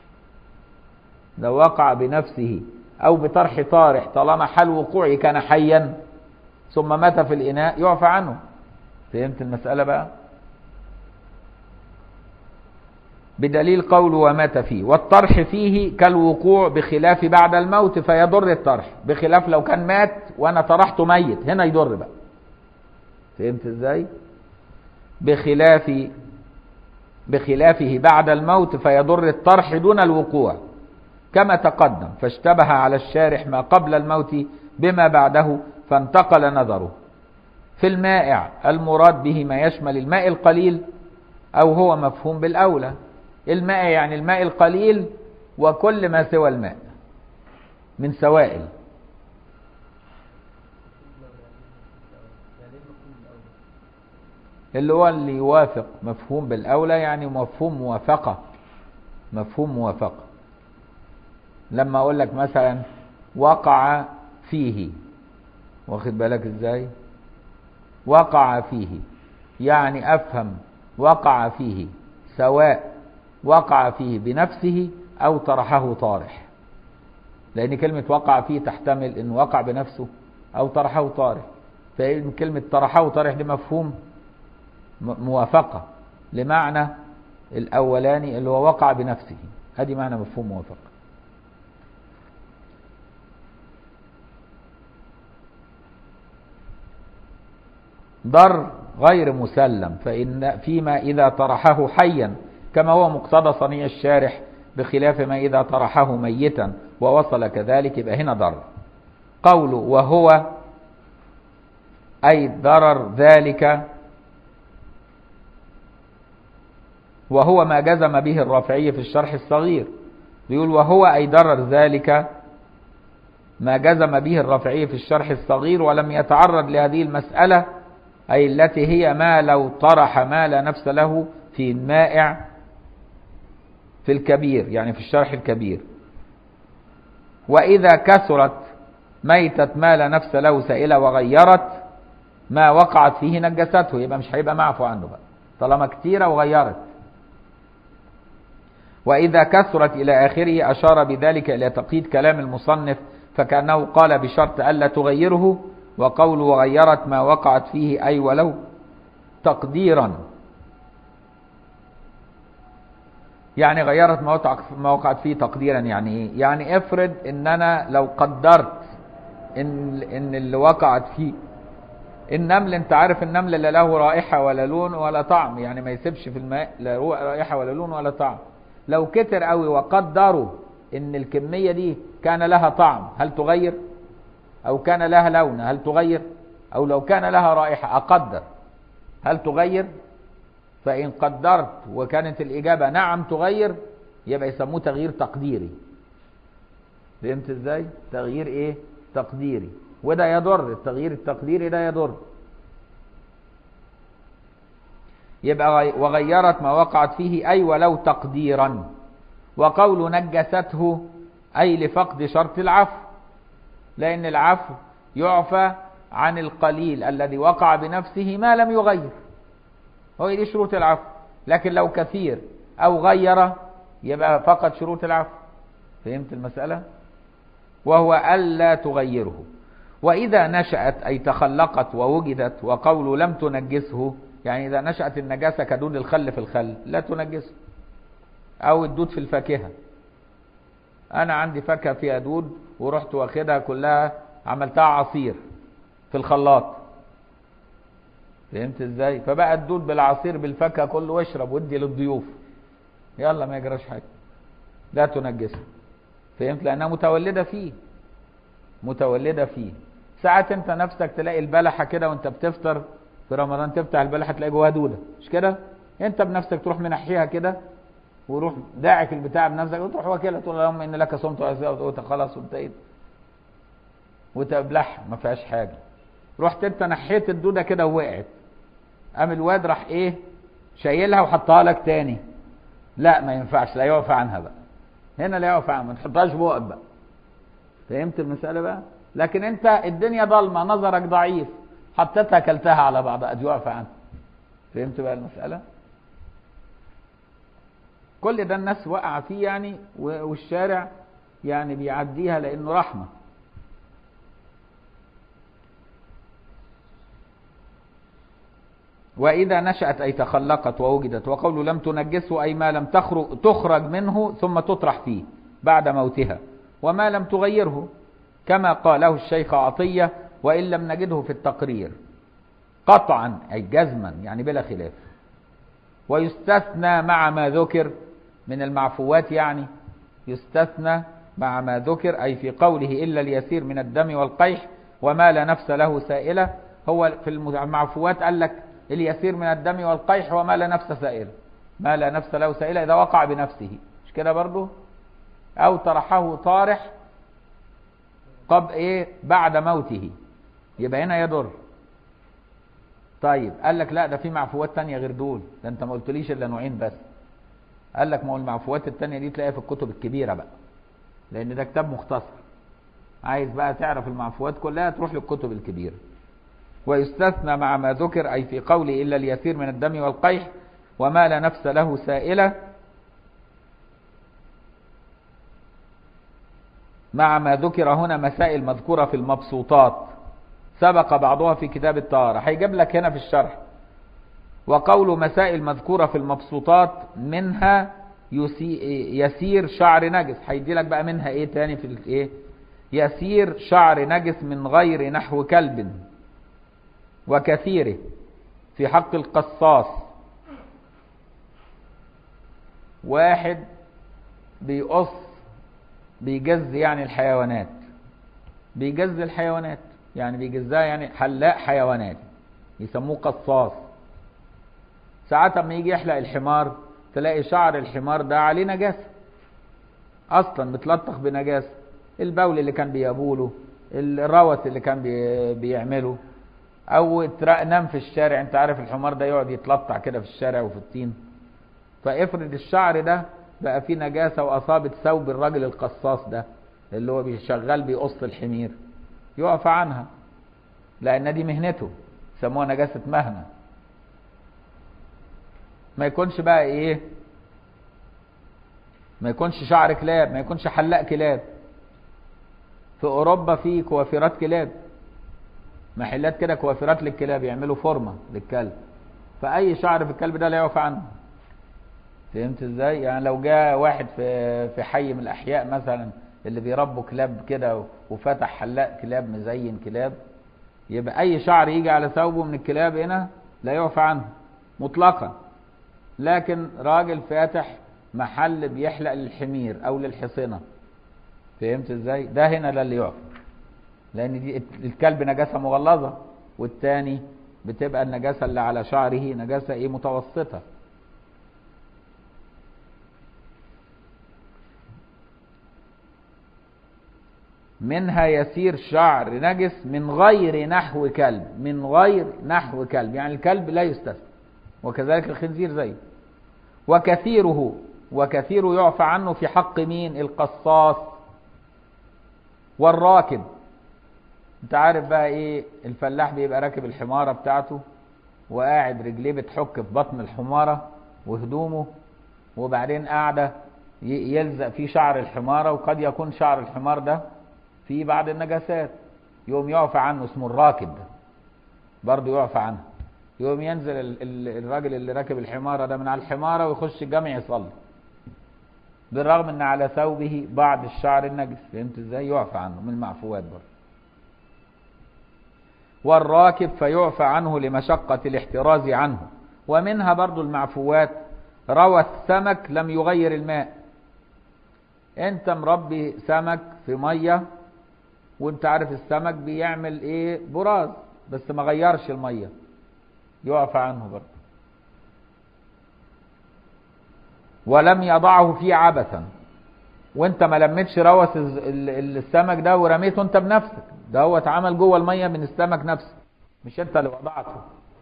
A: لو وقع بنفسه أو بطرح طارح طالما حال وقوعه كان حيا ثم مات في الإناء يعفى عنه فهمت المسألة بقى بدليل قوله ومات فيه والطرح فيه كالوقوع بخلاف بعد الموت فيضر الطرح بخلاف لو كان مات وانا طرحته ميت هنا يضر بقى فهمت ازاي بخلاف بخلافه بعد الموت فيضر الطرح دون الوقوع كما تقدم فاشتبه على الشارح ما قبل الموت بما بعده فانتقل نظره في المائع المراد به ما يشمل الماء القليل أو هو مفهوم بالأولى الماء يعني الماء القليل وكل ما سوى الماء من سوائل
B: يعني ايه المفهوم الاول
A: اللي هو اللي يوافق مفهوم بالأولى يعني مفهوم موافقة مفهوم موافقة لما أقول لك مثلا وقع فيه واخد بالك ازاي وقع فيه يعني أفهم وقع فيه سواء وقع فيه بنفسه أو طرحه طارح لأن كلمة وقع فيه تحتمل إن وقع بنفسه أو طرحه طارح فإن كلمة طرحه طارح دي مفهوم م- موافقة لمعنى الأولاني اللي هو وقع بنفسه هذه معنى مفهوم موافقة ضر غير مسلم فإن فيما إذا طرحه حيا كما هو مقتضى صنيع الشارح بخلاف ما إذا طرحه ميتا ووصل كذلك يبقى هنا ضر قوله وهو أي ضرر ذلك وهو ما جزم به الرافعي في الشرح الصغير بيقول وهو أي ضرر ذلك ما جزم به الرافعي في الشرح الصغير ولم يتعرض لهذه المسألة أي التي هي ما لو طرح ما لا نفس له في المائع في الكبير يعني في الشرح الكبير وإذا كثرت ميتة ما لا نفس له سائلة وغيرت ما وقعت فيه نجسته يبقى مش هيبقى معفو عنه بقى طالما كتيرة وغيرت وإذا كثرت إلى آخره أشار بذلك إلى تقييد كلام المصنف فكأنه قال بشرط ألا تغيره وقول وغيرت ما وقعت فيه أي ولو تقديرا يعني غيرت ما وقع- ما وقعت فيه تقديرا يعني ايه يعني افرض ان انا لو قدرت ان ان اللي وقعت فيه النمل انت عارف النمل لا له رائحة ولا لون ولا طعم يعني ما يسيبش في الماء لا رو- رائحة ولا لون ولا طعم لو كتر قوي وقدروا ان الكمية دي كان لها طعم هل تغير او كان لها لون هل تغير او لو كان لها رائحة اقدر هل تغير فان قدرت وكانت الاجابة نعم تغير يبقى يسموه تغيير تقديري فهمت ازاي تغيير ايه تقديري وده يضر التغيير التقديري ده يضر يبقى غي- وغيرت ما وقعت فيه أي ولو تقديرا وقول نجسته أي لفقد شرط العفو لأن العفو يعفى عن القليل الذي وقع بنفسه ما لم يغير هو دي شروط العفو لكن لو كثير أو غير يبقى فقد شروط العفو فهمت المسألة وهو ألا تغيره وإذا نشأت أي تخلقت ووجدت وقول لم تنجسه يعني إذا نشأت النجاسة كدود الخل في الخل لا تنجسه أو الدود في الفاكهة أنا عندي فاكهة فيها دود ورحت واخدها كلها عملتها عصير في الخلاط فهمت ازاي فبقى الدود بالعصير بالفاكهة كله واشرب ودي للضيوف يلا ما يجراش حاجة لا تنجسه فهمت لأنها متولدة فيه متولدة فيه ساعات انت نفسك تلاقي البلحة كده وانت بتفطر في رمضان تفتح البلحة تلاقي جواها دودة مش كده انت بنفسك تروح منحيها كده وروح داعك البتاع بنفسك وتروح واكلها تقول اللهم ان لك صمت وتقول خلاص وانتهيت وتبلعها ما فيهاش حاجه رحت انت نحيت الدوده كده ووقعت قام الواد راح ايه شايلها وحطها لك تاني لا ما ينفعش لا يعفى عنها بقى هنا لا يعفى عنها ما تحطهاش بقك بقى فهمت المساله بقى لكن انت الدنيا ضلمه نظرك ضعيف حطيتها كلتها على بعضها ادي يعفى عنها فهمت بقى المساله كل ده الناس وقع فيه يعني والشارع يعني بيعديها لانه رحمه وإذا نشأت أي تخلقت ووجدت وقول لم تنجسه أي ما لم تخرج, تخرج منه ثم تطرح فيه بعد موتها وما لم تغيره كما قاله الشيخ عطية وإن لم نجده في التقرير قطعا أي جزما يعني بلا خلاف ويستثنى مع ما ذكر من المعفوات يعني يستثنى مع ما ذكر أي في قوله إلا اليسير من الدم والقيح وما لا نفس له سائلة هو في المعفوات قال لك اليسير من الدم والقيح وما لا نفس سائلة ما لا نفس له سائلة إذا وقع بنفسه مش كده برضه أو طرحه طارح قبل إيه بعد موته يبقى هنا يضر طيب قال لك لا ده في معفوات تانية غير دول ده انت ما قلتليش الا نوعين بس قال لك ما هو المعفوات التانية دي تلاقيها في الكتب الكبيرة بقى لان ده كتاب مختصر عايز بقى تعرف المعفوات كلها تروح للكتب الكبيرة ويستثنى مع ما ذكر أي في قوله إلا اليسير من الدم والقيح وما لا نفس له سائلة مع ما ذكر هنا مسائل مذكورة في المبسوطات سبق بعضها في كتاب الطهارة هيجيب لك هنا في الشرح وقول مسائل مذكورة في المبسوطات منها يسير شعر نجس هيدي لك بقى منها ايه تاني في الايه يسير شعر نجس من غير نحو كلب وكثيره في حق القصاص واحد بيقص بيجز يعني الحيوانات بيجز الحيوانات يعني بيجزها يعني حلاق حيوانات يسموه قصاص ساعات اما يجي يحلق الحمار تلاقي شعر الحمار ده عليه نجاسه اصلا متلطخ بنجاسه البول اللي كان بيبوله الروث اللي كان بي بيعمله او نام في الشارع انت عارف الحمار ده يقعد يتلطع كده في الشارع وفي الطين فافرض الشعر ده بقى فيه نجاسه واصابت ثوب الراجل القصاص ده اللي هو شغال بيقص الحمير يقف عنها لان دي مهنته يسموها نجاسه مهنه ما يكونش بقى ايه ما يكونش شعر كلاب ما يكونش حلاق كلاب في اوروبا في كوافيرات كلاب محلات كده كوافيرات للكلاب يعملوا فورمه للكلب فاي شعر في الكلب ده لا يعفى عنه فهمت ازاي يعني لو جاء واحد في في حي من الاحياء مثلا اللي بيربوا كلاب كده وفتح حلاق كلاب مزين كلاب يبقى اي شعر يجي على ثوبه من الكلاب هنا لا يعفى عنه مطلقا لكن راجل فاتح محل بيحلق للحمير او للحصنه فهمت ازاي ده هنا ده اللي يعفى لان دي الكلب نجاسه مغلظه والتاني بتبقى النجاسه اللي على شعره نجاسه ايه متوسطه منها يسير شعر نجس من غير نحو كلب من غير نحو كلب يعني الكلب لا يستثنى وكذلك الخنزير زيه وكثيره وكثير يعفى عنه في حق مين القصاص والراكب انت عارف بقى ايه الفلاح بيبقى راكب الحمارة بتاعته وقاعد رجليه بتحك في بطن الحمارة وهدومه وبعدين قاعدة يلزق فيه شعر الحمارة وقد يكون شعر الحمار ده فيه بعض النجاسات يوم يعفى عنه اسمه الراكب ده برضه يعفى عنه يوم ينزل الراجل اللي راكب الحمارة ده من على الحمارة ويخش الجامع يصلي بالرغم ان على ثوبه بعض الشعر النجس فهمت ازاي يعفى عنه من المعفوات برضه والراكب فيعفى عنه لمشقة الاحتراز عنه ومنها برضو المعفوات روى السمك لم يغير الماء انت مربي سمك في مية وانت عارف السمك بيعمل ايه براز بس ما غيرش المية يعفى عنه برضو ولم يضعه فيه عبثا وانت ما لميتش روث الز- ال- ال- السمك ده ورميته انت بنفسك ده هو اتعمل جوه الميه من السمك نفسه مش انت اللي وضعته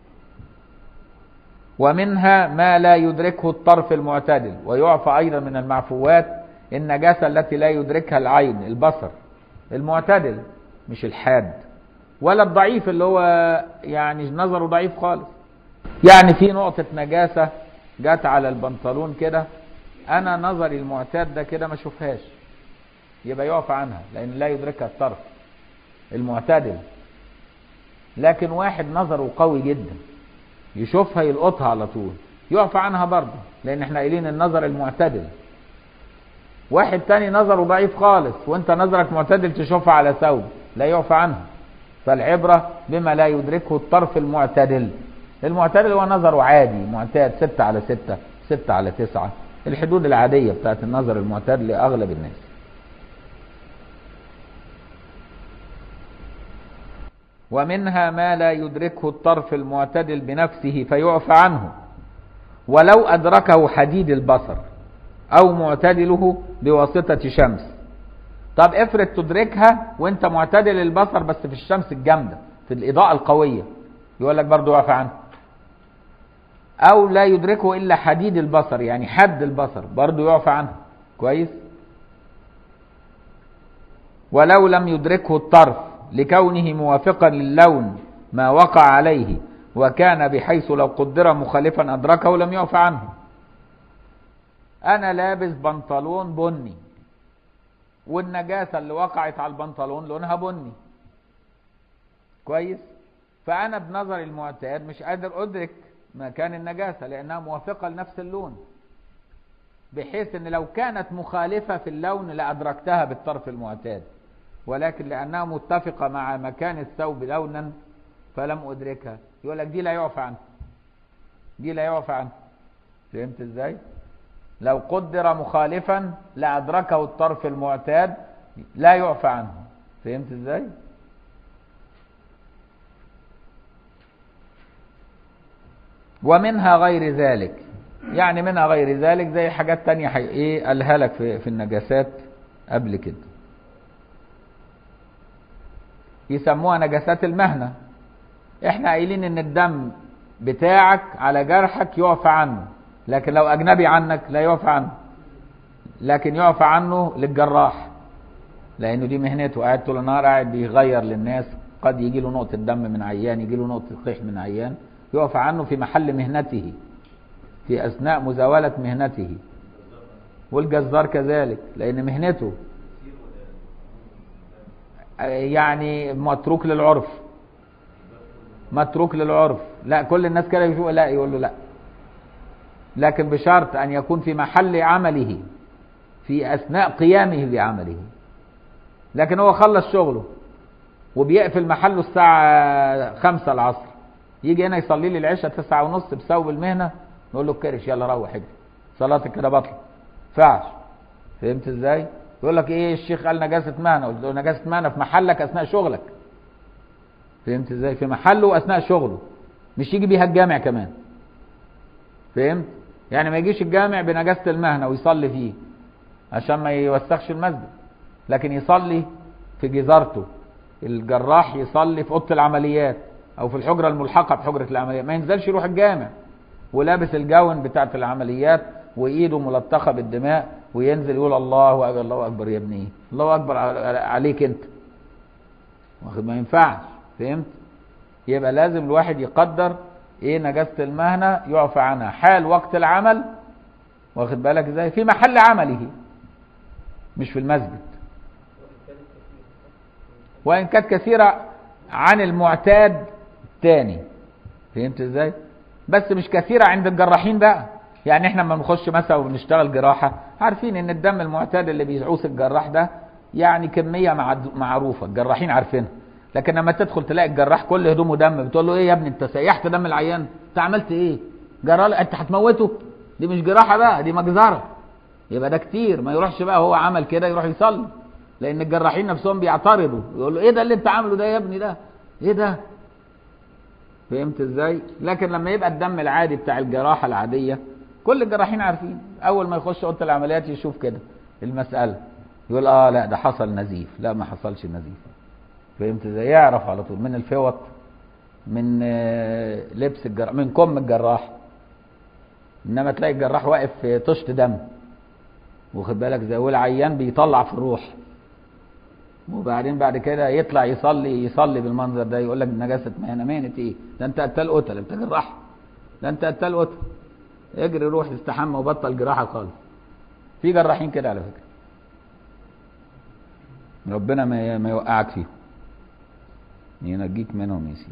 A: ومنها ما لا يدركه الطرف المعتدل ويعفى ايضا من المعفوات النجاسه التي لا يدركها العين البصر المعتدل مش الحاد ولا الضعيف اللي هو يعني نظره ضعيف خالص يعني في نقطة نجاسة جت على البنطلون كده أنا نظري المعتاد ده كده ما أشوفهاش يبقى يقف عنها لأن لا يدركها الطرف المعتدل لكن واحد نظره قوي جدا يشوفها يلقطها على طول يقف عنها برضه لأن احنا قايلين النظر المعتدل واحد تاني نظره ضعيف خالص وانت نظرك معتدل تشوفها على ثوب لا يعفى عنها فالعبرة بما لا يدركه الطرف المعتدل المعتدل هو نظره عادي معتاد ستة على ستة ستة على تسعة الحدود العادية بتاعت النظر المعتاد لأغلب الناس ومنها ما لا يدركه الطرف المعتدل بنفسه فيعفى عنه ولو أدركه حديد البصر أو معتدله بواسطة شمس طب افرض تدركها وانت معتدل البصر بس في الشمس الجامدة في الإضاءة القوية يقول لك برضو يعفى عنه أو لا يدركه إلا حديد البصر يعني حد البصر برضو يعفى عنه كويس ولو لم يدركه الطرف لكونه موافقا للون ما وقع عليه وكان بحيث لو قدر مخالفا أدركه لم يعفى عنه أنا لابس بنطلون بني والنجاسة اللي وقعت على البنطلون لونها بني كويس فأنا بنظري المعتاد مش قادر أدرك مكان النجاسة لأنها موافقة لنفس اللون بحيث أن لو كانت مخالفة في اللون لأدركتها بالطرف المعتاد ولكن لأنها متفقة مع مكان الثوب لونا فلم أدركها يقول لك دي لا يعفى عنها دي لا يعفى عنها فهمت ازاي لو قدر مخالفا لأدركه الطرف المعتاد لا يعفى عنه فهمت ازاي ومنها غير ذلك يعني منها غير ذلك زي حاجات تانية حي... ايه قالها لك في, في النجاسات قبل كده يسموها نجاسات المهنة احنا قايلين ان الدم بتاعك على جرحك يعفى عنه لكن لو اجنبي عنك لا يعفى عنه لكن يعفى عنه للجراح لانه دي مهنته قاعد طول النهار قاعد بيغير للناس قد يجي له نقطة دم من عيان يجي له نقطة قيح من عيان يعفى عنه في محل مهنته في اثناء مزاولة مهنته والجزار كذلك لان مهنته يعني متروك للعرف متروك للعرف لا كل الناس كده يشوفوا لا يقول له لا لكن بشرط ان يكون في محل عمله في اثناء قيامه بعمله لكن هو خلص شغله وبيقفل محله الساعة خمسة العصر يجي هنا يصلي لي العشاء تسعة ونص بسبب المهنة نقول له كرش يلا روح اجري صلاتك كده بطل فعش فهمت ازاي يقول لك ايه الشيخ قال نجاسة مهنة قلت له نجاسة مهنة في محلك اثناء شغلك فهمت ازاي في محله اثناء شغله مش يجي بيها الجامع كمان فهمت يعني ما يجيش الجامع بنجاسة المهنة ويصلي فيه عشان ما يوسخش المسجد لكن يصلي في جزارته الجراح يصلي في اوضه العمليات او في الحجره الملحقه بحجره العمليات ما ينزلش يروح الجامع ولابس الجون بتاعه العمليات وايده ملطخه بالدماء وينزل يقول الله اكبر الله اكبر يا ابني الله اكبر عليك انت واخد ما ينفعش فهمت يبقى لازم الواحد يقدر ايه نجاسه المهنه يعفى عنها حال وقت العمل واخد بالك ازاي في محل عمله مش في المسجد وان كانت كثيره عن المعتاد تاني فهمت ازاي بس مش كثيره عند الجراحين بقى يعني احنا لما بنخش مثلا وبنشتغل جراحه عارفين ان الدم المعتاد اللي بيعوز الجراح ده يعني كميه معروفه الجراحين عارفينها لكن لما تدخل تلاقي الجراح كل هدومه دم بتقول له ايه يا ابني انت سيحت دم العيان انت عملت ايه جرال انت هتموته دي مش جراحه بقى دي مجزره يبقى ده كتير ما يروحش بقى هو عمل كده يروح يصلي لان الجراحين نفسهم بيعترضوا يقولوا ايه ده اللي انت عامله ده يا ابني ده ايه ده فهمت ازاي لكن لما يبقى الدم العادي بتاع الجراحه العاديه كل الجراحين عارفين اول ما يخش اوضه العمليات يشوف كده المساله يقول اه لا ده حصل نزيف لا ما حصلش نزيف فهمت ازاي يعرف على طول من الفوط من آه، لبس الجراح من كم الجراح انما تلاقي الجراح واقف في طشت دم واخد بالك زي والعيان بيطلع في الروح وبعدين بعد كده يطلع يصلي يصلي بالمنظر ده يقول لك نجاسه مهنه مهنه ايه ده انت قتال قتل انت جراح ده انت قتال قتل اجري روح استحمى وبطل جراحه خالص في جراحين كده على فكره ربنا ما ما يوقعك فيهم ينجيك منهم يا سيدي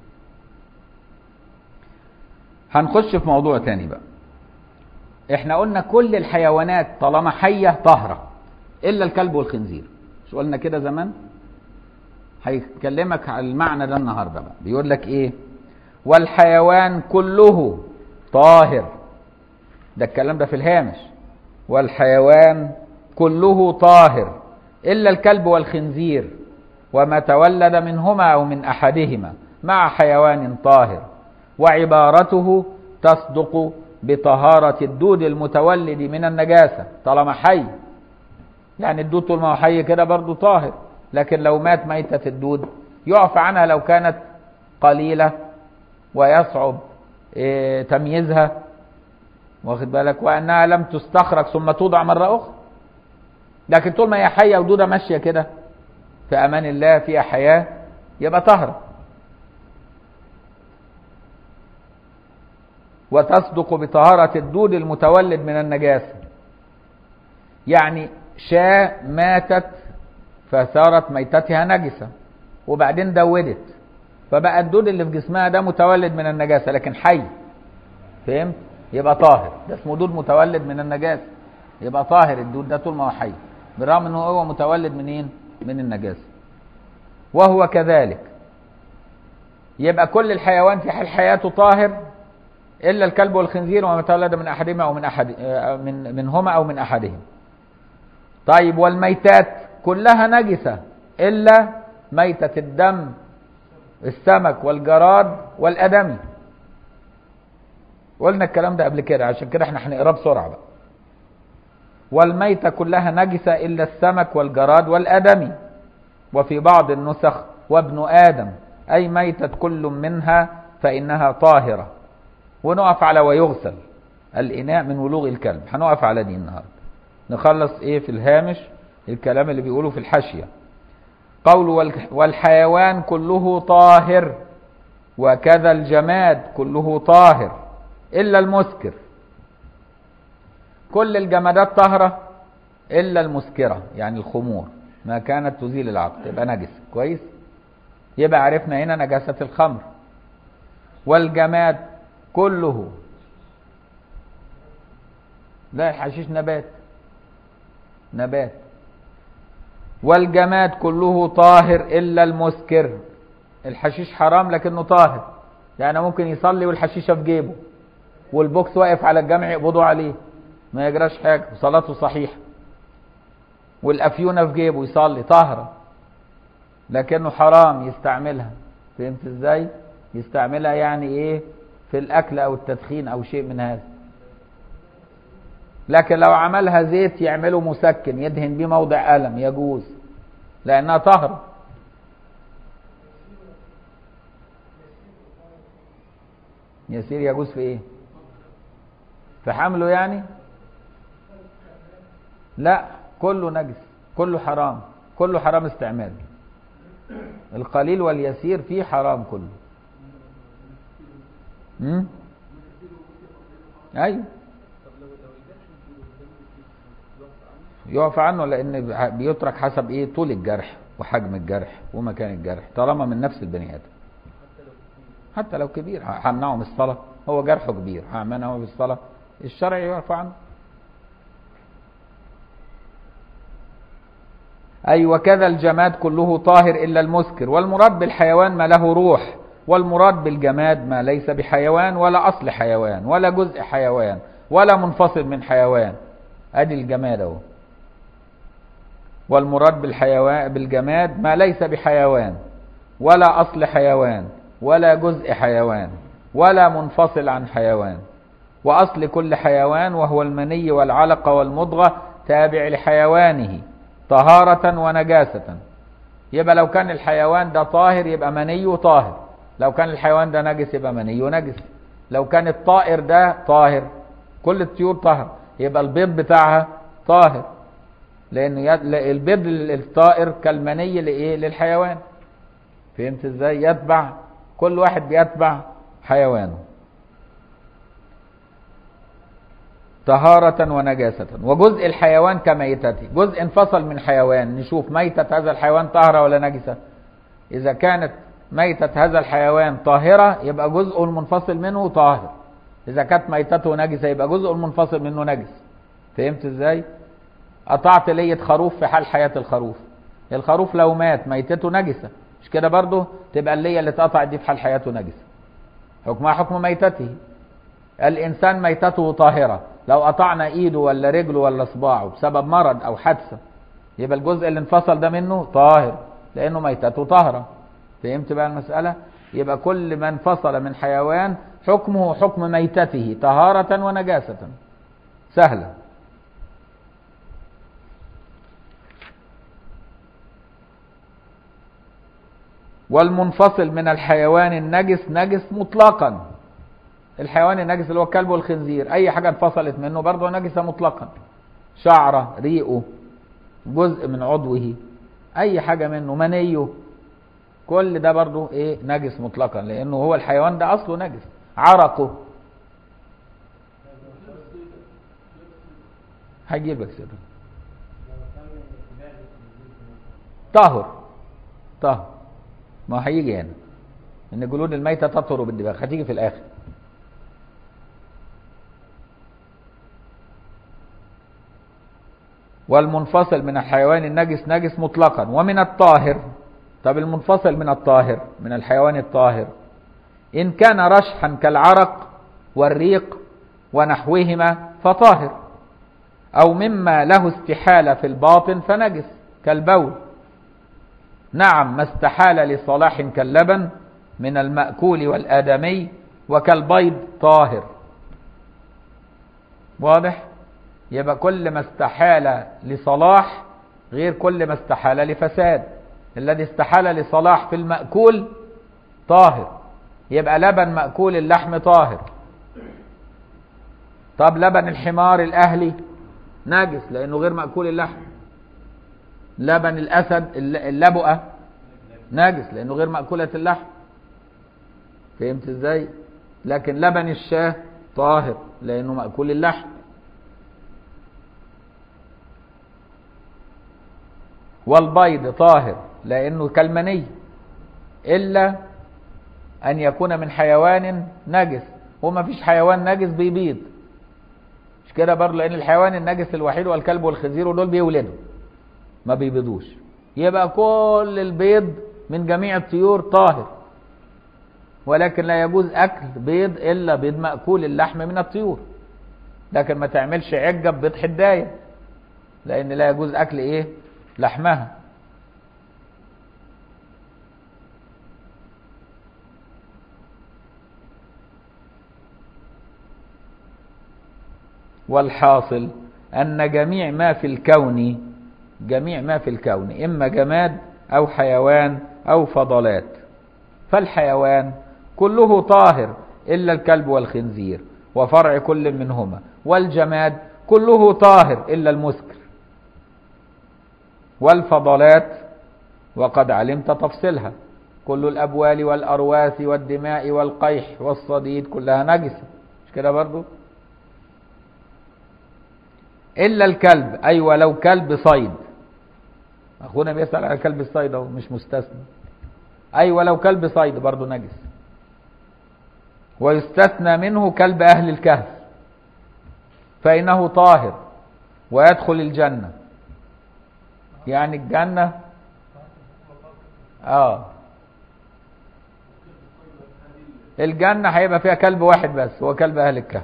A: هنخش في موضوع تاني بقى احنا قلنا كل الحيوانات طالما حية طاهرة الا الكلب والخنزير مش قلنا كده زمان هيكلمك على المعنى ده النهارده بقى بيقول لك ايه والحيوان كله طاهر ده الكلام ده في الهامش والحيوان كله طاهر الا الكلب والخنزير وما تولد منهما او من احدهما مع حيوان طاهر وعبارته تصدق بطهارة الدود المتولد من النجاسة طالما حي يعني الدود طول ما هو حي كده برضه طاهر لكن لو مات ميتة الدود يعفى عنها لو كانت قليلة ويصعب إيه، تمييزها واخد بالك وانها لم تستخرج ثم توضع مرة اخرى لكن طول ما هي حية ودودة ماشية كده في امان الله فيها حياة يبقى طهرة وتصدق بطهارة الدود المتولد من النجاسة يعني شاة ماتت فصارت ميتتها نجسة وبعدين دودت فبقى الدود اللي في جسمها ده متولد من النجاسة لكن حي فهمت يبقى طاهر ده اسمه دود متولد من النجاسة يبقى طاهر الدود ده طول ما هو حي بالرغم انه هو متولد منين من النجاسة وهو كذلك يبقى كل الحيوان في حال حياته طاهر الا الكلب والخنزير وما تولد من احدهما او من احد آه، من منهما او من احدهم طيب والميتات كلها نجسة الا ميتة الدم السمك والجراد والادمي قلنا الكلام ده قبل كده عشان كده احنا هنقراه بسرعه بقى والميتة كلها نجسة إلا السمك والجراد والأدمي وفي بعض النسخ وابن آدم أي ميتة كل منها فإنها طاهرة ونقف على ويغسل الإناء من ولوغ الكلب هنقف على دي النهاردة نخلص إيه في الهامش الكلام اللي بيقوله في الحاشية قول والك- والحيوان كله طاهر وكذا الجماد كله طاهر إلا المسكر كل الجمادات طاهرة إلا المسكرة يعني الخمور ما كانت تزيل العقل يبقى نجس كويس يبقى عرفنا هنا نجاسة الخمر والجماد كله لا الحشيش نبات نبات والجماد كله طاهر إلا المسكر الحشيش حرام لكنه طاهر يعني ممكن يصلي والحشيشة في جيبه والبوكس واقف على الجامع يقبضوا عليه ما يجراش حاجة وصلاته صحيحة والأفيونة في جيبه يصلي طاهرة لكنه حرام يستعملها فهمت ازاي يستعملها يعني ايه في الاكل او التدخين او شيء من هذا لكن لو عملها زيت يعمله مسكن يدهن بيه موضع ألم يجوز لأنها طهرة يسير يجوز في ايه في حمله يعني لا كله نجس كله حرام كله حرام استعمال القليل واليسير فيه حرام كله امم ايوه
B: طب لو لو الجرح في الدم في يعفى عنه
A: يعفى عنه لان بيترك حسب ايه طول الجرح وحجم الجرح ومكان الجرح طالما من نفس البني ادم
B: حتى لو كتير
A: حتى لو كبير همنعه من الصلاه هو جرحه كبير همنعه من الصلاه الشرع يعفى عنه أي وكذا الجماد كله طاهر إلا المسكر والمراد بالحيوان ما له روح والمراد بالجماد ما ليس بحيوان ولا أصل حيوان ولا جزء حيوان ولا منفصل من حيوان أدي الجماد أهو والمراد بالحيوان بالجماد ما ليس بحيوان ولا أصل حيوان ولا جزء حيوان ولا منفصل عن حيوان وأصل كل حيوان وهو المني والعلقة والمضغة تابع لحيوانه طهارة ونجاسة يبقى لو كان الحيوان ده طاهر يبقى مني طاهر لو كان الحيوان ده نجس يبقى مني نجس لو كان الطائر ده طاهر كل الطيور طاهر يبقى البيض بتاعها طاهر لأن البيض الطائر كالمني لإيه للحيوان فهمت ازاي يتبع كل واحد بيتبع حيوانه طهارة ونجاسة وجزء الحيوان كميتته جزء انفصل من حيوان نشوف ميتة هذا الحيوان طاهرة ولا نجسة إذا كانت ميتة هذا الحيوان طاهرة يبقى جزء المنفصل منه طاهر إذا كانت ميتته نجسة يبقى جزء المنفصل منه نجس فهمت ازاي قطعت لية خروف في حال حياة الخروف الخروف لو مات ميتته نجسة مش كده برضه تبقى اللية اللي اتقطعت دي في حال حياته نجسة حكمها حكم ميتته الإنسان ميتته طاهرة لو قطعنا إيده ولا رجله ولا صباعه بسبب مرض أو حادثة يبقى الجزء اللي انفصل ده منه طاهر لأنه ميتته طاهرة فهمت بقى المسألة يبقى كل ما انفصل من حيوان حكمه حكم ميتته طهارة ونجاسة سهلة والمنفصل من الحيوان النجس نجس مطلقا الحيوان النجس اللي هو الكلب والخنزير اي حاجه انفصلت منه برضه نجسه مطلقا شعره ريقه جزء من عضوه اي حاجه منه منيه كل ده برضه ايه نجس مطلقا لانه هو الحيوان ده اصله نجس عرقه هجيبك سيدي طهر طهر ما هيجي هنا ان جلود الميتة تطهر بالدماغ هتيجي في الاخر والمنفصل من الحيوان النجس نجس مطلقا ومن الطاهر طب المنفصل من الطاهر من الحيوان الطاهر إن كان رشحا كالعرق والريق ونحوهما فطاهر أو مما له استحالة في الباطن فنجس كالبول نعم ما استحال لصلاح كاللبن من المأكول والآدمي وكالبيض طاهر واضح يبقى كل ما استحال لصلاح غير كل ما استحال لفساد الذي استحال لصلاح في المأكول طاهر يبقى لبن مأكول اللحم طاهر طب لبن الحمار الأهلي نجس لأنه غير مأكول اللحم لبن الأسد اللبؤة نجس لأنه غير مأكولة اللحم فهمت ازاي لكن لبن الشاه طاهر لأنه مأكول اللحم والبيض طاهر لأنه كالمني إلا أن يكون من حيوان نجس وما فيش حيوان نجس بيبيض مش كده برضه لأن الحيوان النجس الوحيد هو الكلب والخنزير ودول بيولدوا ما بيبيضوش يبقى كل البيض من جميع الطيور طاهر ولكن لا يجوز أكل بيض إلا بيض مأكول اللحم من الطيور لكن ما تعملش عجة ببيض حداية لأن لا يجوز أكل إيه لحمها والحاصل أن جميع ما في الكون جميع ما في الكون إما جماد أو حيوان أو فضلات فالحيوان كله طاهر إلا الكلب والخنزير وفرع كل منهما والجماد كله طاهر إلا المسكر والفضلات وقد علمت تفصيلها كل الأبوال والأرواث والدماء والقيح والصديد كلها نجسة مش كده برضو إلا الكلب أي أيوة ولو كلب صيد أخونا بيسأل على كلب الصيد أهو مش مستثنى أي أيوة ولو كلب صيد برضو نجس ويستثنى منه كلب أهل الكهف فإنه طاهر ويدخل الجنة يعني الجنة اه الجنة هيبقى فيها كلب واحد بس هو كلب أهل الكهف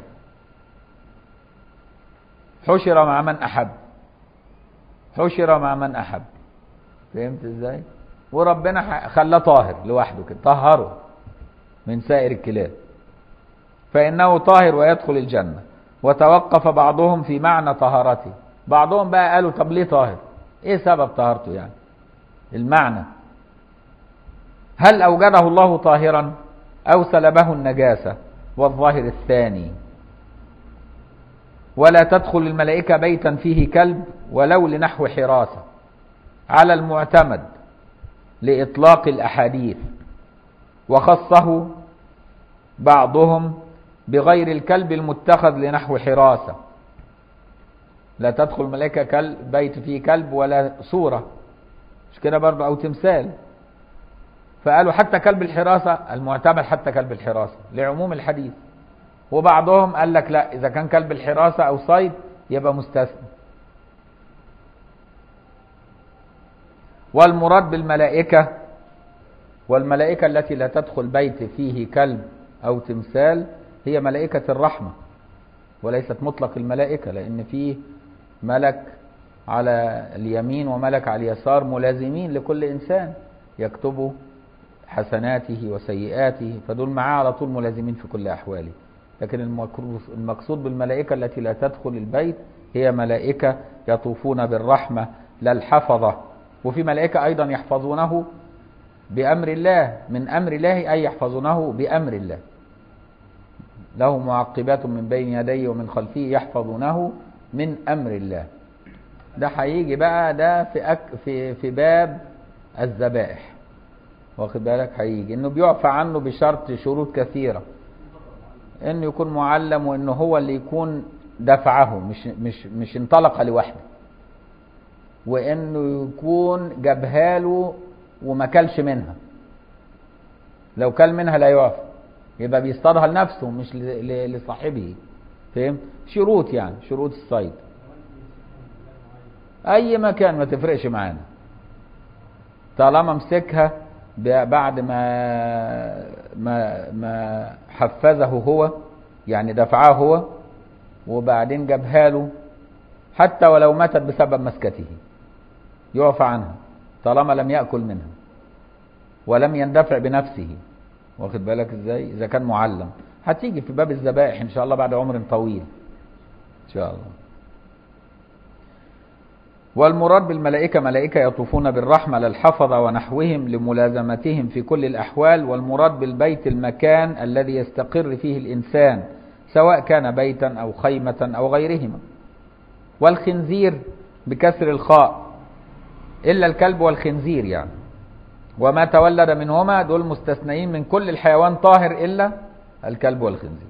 A: حشر مع من أحب حشر مع من أحب فهمت ازاي وربنا خلاه طاهر لوحده كده طهره من سائر الكلاب فإنه طاهر ويدخل الجنة وتوقف بعضهم في معنى طهارته بعضهم بقى قالوا طب ليه طاهر ايه سبب طهارته يعني المعنى هل أوجده الله طاهرا أو سلبه النجاسة والظاهر الثاني ولا تدخل الملائكة بيتا فيه كلب ولو لنحو حراسة على المعتمد لإطلاق الأحاديث وخصه بعضهم بغير الكلب المتخذ لنحو حراسة لا تدخل الملائكة كلب بيت فيه كلب ولا صورة مش كده برضه أو تمثال فقالوا حتى كلب الحراسة المعتمد حتى كلب الحراسة لعموم الحديث وبعضهم قال لك لا إذا كان كلب الحراسة أو صيد يبقى مستثنى والمراد بالملائكة والملائكة التي لا تدخل بيت فيه كلب أو تمثال هي ملائكة الرحمة وليست مطلق الملائكة لأن فيه ملك على اليمين وملك على اليسار ملازمين لكل إنسان يكتبوا حسناته وسيئاته فدول معاه على طول ملازمين في كل أحواله لكن المقصود بالملائكة التي لا تدخل البيت هي ملائكة يطوفون بالرحمة لا الحفظة وفي ملائكة أيضا يحفظونه بأمر الله من أمر الله أي يحفظونه بأمر الله له معقبات من بين يديه ومن خلفه يحفظونه من أمر الله ده هيجي بقى ده في أك في في باب الذبائح واخد بالك هيجي انه بيعفى عنه بشرط شروط كثيره انه يكون معلم وانه هو اللي يكون دفعه مش مش مش انطلق لوحده وانه يكون جابها له وما كلش منها لو كل منها لا يعفى يبقى بيصطادها لنفسه مش لصاحبه فهمت شروط يعني شروط الصيد اي مكان ما تفرقش معانا طالما مسكها بعد ما ما ما حفزه هو يعني دفعه هو وبعدين جابها له حتى ولو ماتت بسبب مسكته يعفى عنها طالما لم يأكل منها ولم يندفع بنفسه واخد بالك ازاي اذا كان معلم هتيجي في باب الذبائح ان شاء الله بعد عمر طويل ان شاء الله والمراد بالملائكة ملائكة يطوفون بالرحمة للحفظة ونحوهم لملازمتهم في كل الأحوال والمراد بالبيت المكان الذي يستقر فيه الإنسان سواء كان بيتا أو خيمة أو غيرهما والخنزير بكسر الخاء إلا الكلب والخنزير يعني وما تولد منهما دول مستثنين من كل الحيوان طاهر إلا الكلب والخنزير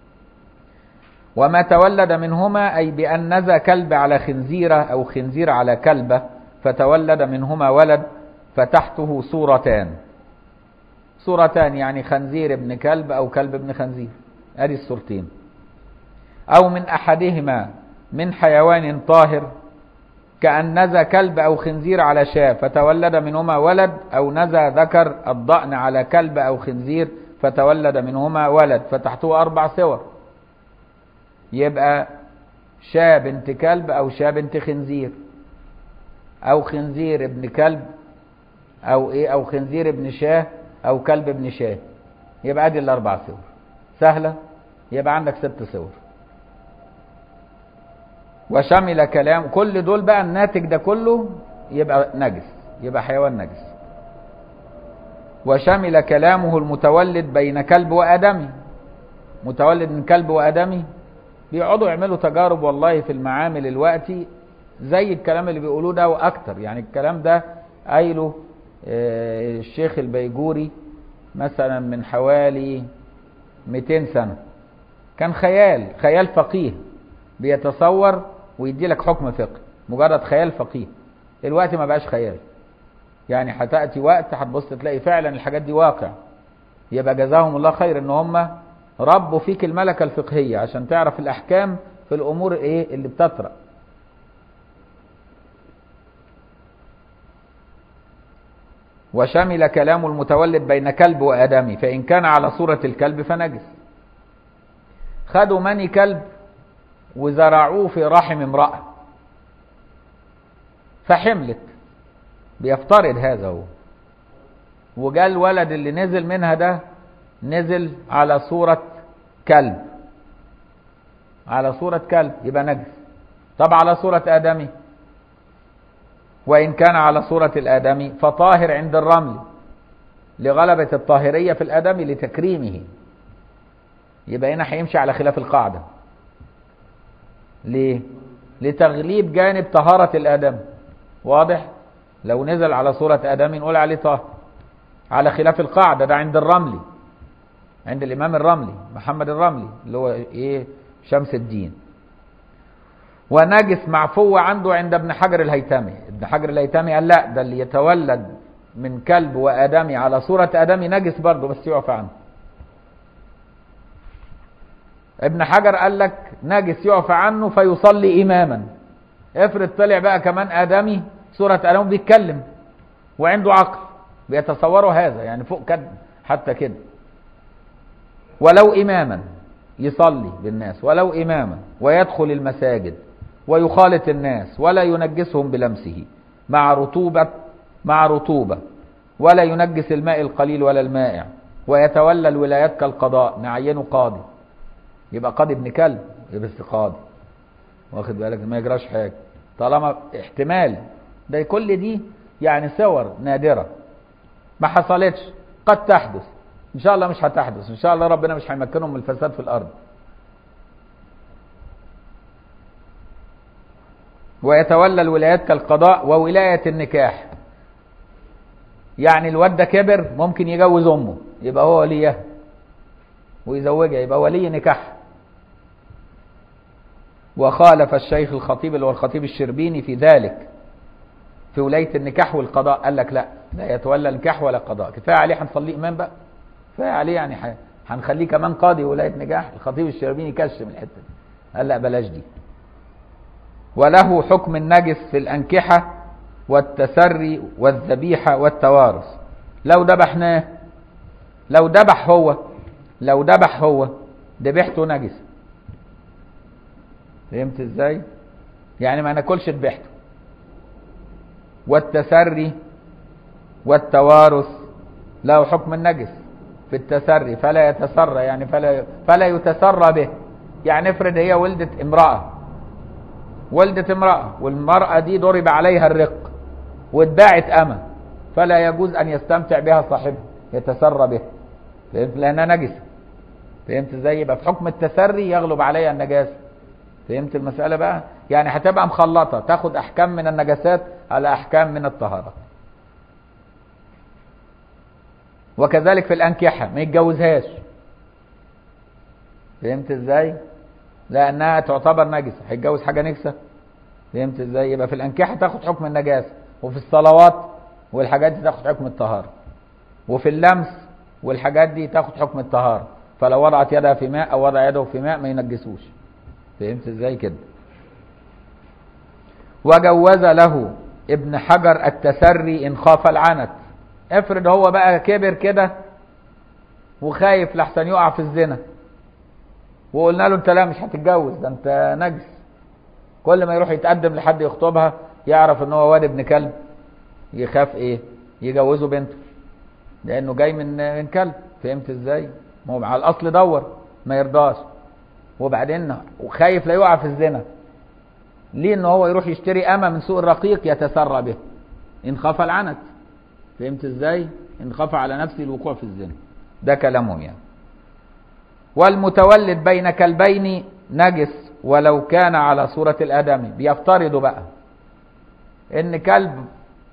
A: وما تولد منهما أي بأن نزى كلب على خنزيرة أو خنزير على كلبة فتولد منهما ولد فتحته صورتان صورتان يعني خنزير ابن كلب أو كلب ابن خنزير ادي الصورتين أو من أحدهما من حيوان طاهر كأن نزى كلب أو خنزير على شاة فتولد منهما ولد أو نزى ذكر الضأن على كلب أو خنزير فتولد منهما ولد فتحته أربع صور يبقى شاة بنت كلب أو شاة بنت خنزير أو خنزير ابن كلب أو إيه أو خنزير ابن شاه أو كلب ابن شاه يبقى أدي الأربع صور سهلة يبقى عندك ست صور وشمل كلام كل دول بقى الناتج ده كله يبقى نجس يبقى حيوان نجس وشمل كلامه المتولد بين كلب وآدمي متولد من كلب وآدمي بيقعدوا يعملوا تجارب والله في المعامل الوقتي زي الكلام اللي بيقولوه ده واكتر يعني الكلام ده قايله الشيخ البيجوري مثلا من حوالي 200 سنة كان خيال خيال فقيه بيتصور ويدي لك حكم فقه مجرد خيال فقيه الوقت ما بقاش خيال يعني هتأتي وقت هتبص تلاقي فعلا الحاجات دي واقع يبقى جزاهم الله خير ان هم ربوا فيك الملكة الفقهية عشان تعرف الأحكام في الأمور إيه اللي بتطرأ وشمل كلام المتولد بين كلب وآدمي فإن كان على صورة الكلب فنجس خدوا مني كلب وزرعوه في رحم امرأة فحملت بيفترض هذا هو وجاء الولد اللي نزل منها ده نزل على صورة كلب على صورة كلب يبقى نجس طب على صورة آدمي وإن كان على صورة الآدمي فطاهر عند الرمل لغلبة الطاهرية في الآدمي لتكريمه يبقى هنا هيمشي على خلاف القاعدة ليه؟ لتغليب جانب طهارة الآدم واضح؟ لو نزل على صورة آدمي نقول عليه طاهر على خلاف القاعدة ده عند الرملي عند الإمام الرملي محمد الرملي اللي هو إيه شمس الدين ونجس معفو عنده عند ابن حجر الهيتمي ابن حجر الهيتمي قال لا ده اللي يتولد من كلب وآدمي على صورة آدمي نجس برضه بس يعفى عنه ابن حجر قال لك نجس يعفى عنه فيصلي إماما افرض طلع بقى كمان آدمي صورة آدمي بيتكلم وعنده عقل بيتصوروا هذا يعني فوق كده حتى كده ولو إماما يصلي بالناس ولو إماما ويدخل المساجد ويخالط الناس ولا ينجسهم بلمسه مع رطوبة مع رطوبة ولا ينجس الماء القليل ولا المائع ويتولى الولايات كالقضاء نعينه قاضي يبقى قاضي ابن كلب يبقى بس قاضي واخد بالك ما يجراش حاجة طالما احتمال ده كل دي يعني صور نادرة ما حصلتش قد تحدث ان شاء الله مش هتحدث ان شاء الله ربنا مش هيمكنهم من الفساد في الارض ويتولى الولايات كالقضاء وولاية النكاح يعني الواد ده كبر ممكن يجوز امه يبقى هو وليها ويزوجها يبقى ولي نكاح وخالف الشيخ الخطيب اللي هو الخطيب الشربيني في ذلك في ولاية النكاح والقضاء قال لك لا لا يتولى النكاح ولا قضاء كفاية عليه هنصليه إمام بقى كفاية عليه يعني ح- هنخليه كمان قاضي ولاية نكاح الخطيب الشربيني كشف من الحتة دي قال لا بلاش دي وله حكم النجس في الأنكحة والتسري والذبيحة والتوارث لو ذبحناه لو ذبح هو لو ذبح هو ذبيحته نجسة فهمت ازاي؟ يعني ما ناكلش ذبيحته والتسري والتوارث له حكم النجس في التسري فلا يتسرى يعني فلا فلا يتسرى به يعني افرض هي ولدت امرأة ولدت امرأة والمرأة دي ضرب عليها الرق واتباعت أمة فلا يجوز أن يستمتع بها صاحبها يتسرى بها فهمت لأنها نجسة فهمت ازاي يبقى في حكم التسري يغلب عليها النجاسة فهمت المسألة بقى يعني هتبقى مخلطة تاخد أحكام من النجاسات على أحكام من الطهارة وكذلك في الأنكحة ما يتجوزهاش فهمت ازاي لأنها تعتبر نجسة هيتجوز حاجة نجسة فهمت ازاي يبقى في الأنكحة تاخد حكم النجاسة وفي الصلوات والحاجات دي تاخد حكم الطهارة وفي اللمس والحاجات دي تاخد حكم الطهارة فلو وضعت يدها في ماء أو وضع يده في ماء ما ينجسوش فهمت ازاي كده وجوز له ابن حجر التسري ان خاف العنت افرض هو بقى كبر كده وخايف لحسن يقع في الزنا وقلنا له انت لا مش هتتجوز ده انت نجس كل ما يروح يتقدم لحد يخطبها يعرف ان هو واد ابن كلب يخاف ايه يجوزه بنته لانه جاي من من كلب فهمت ازاي ما هو على الاصل دور ما يرضاش وبعدين وخايف لا يقع في الزنا ليه ان هو يروح يشتري امه من سوق الرقيق يتسرى به ان خاف العنت فهمت ازاي ان خاف على نفسه الوقوع في الزنا ده كلامهم يعني والمتولد بين كلبين نجس ولو كان على صورة الآدمي بيفترضوا بقى إن كلب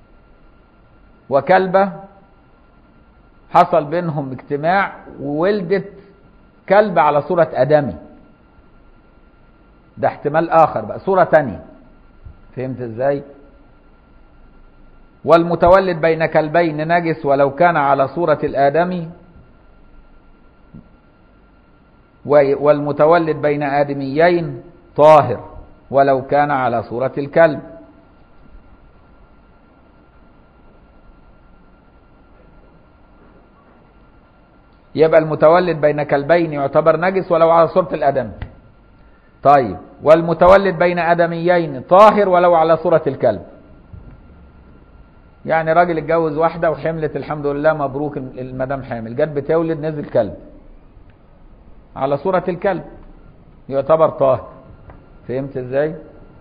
A: وكلبة حصل بينهم اجتماع وولدت كلب على صورة آدمي ده احتمال آخر بقى صورة تانية فهمت ازاي والمتولد بين كلبين نجس ولو كان على صورة الآدمي والمتولد بين آدميين طاهر ولو كان على صورة الكلب يبقى المتولد بين كلبين يعتبر نجس ولو على صورة الآدمي طيب والمتولد بين آدميين طاهر ولو على صورة الكلب يعني راجل اتجوز واحدة وحملت الحمد لله مبروك المدام حامل جت بتولد نزل كلب على صورة الكلب يعتبر طاهر فهمت ازاي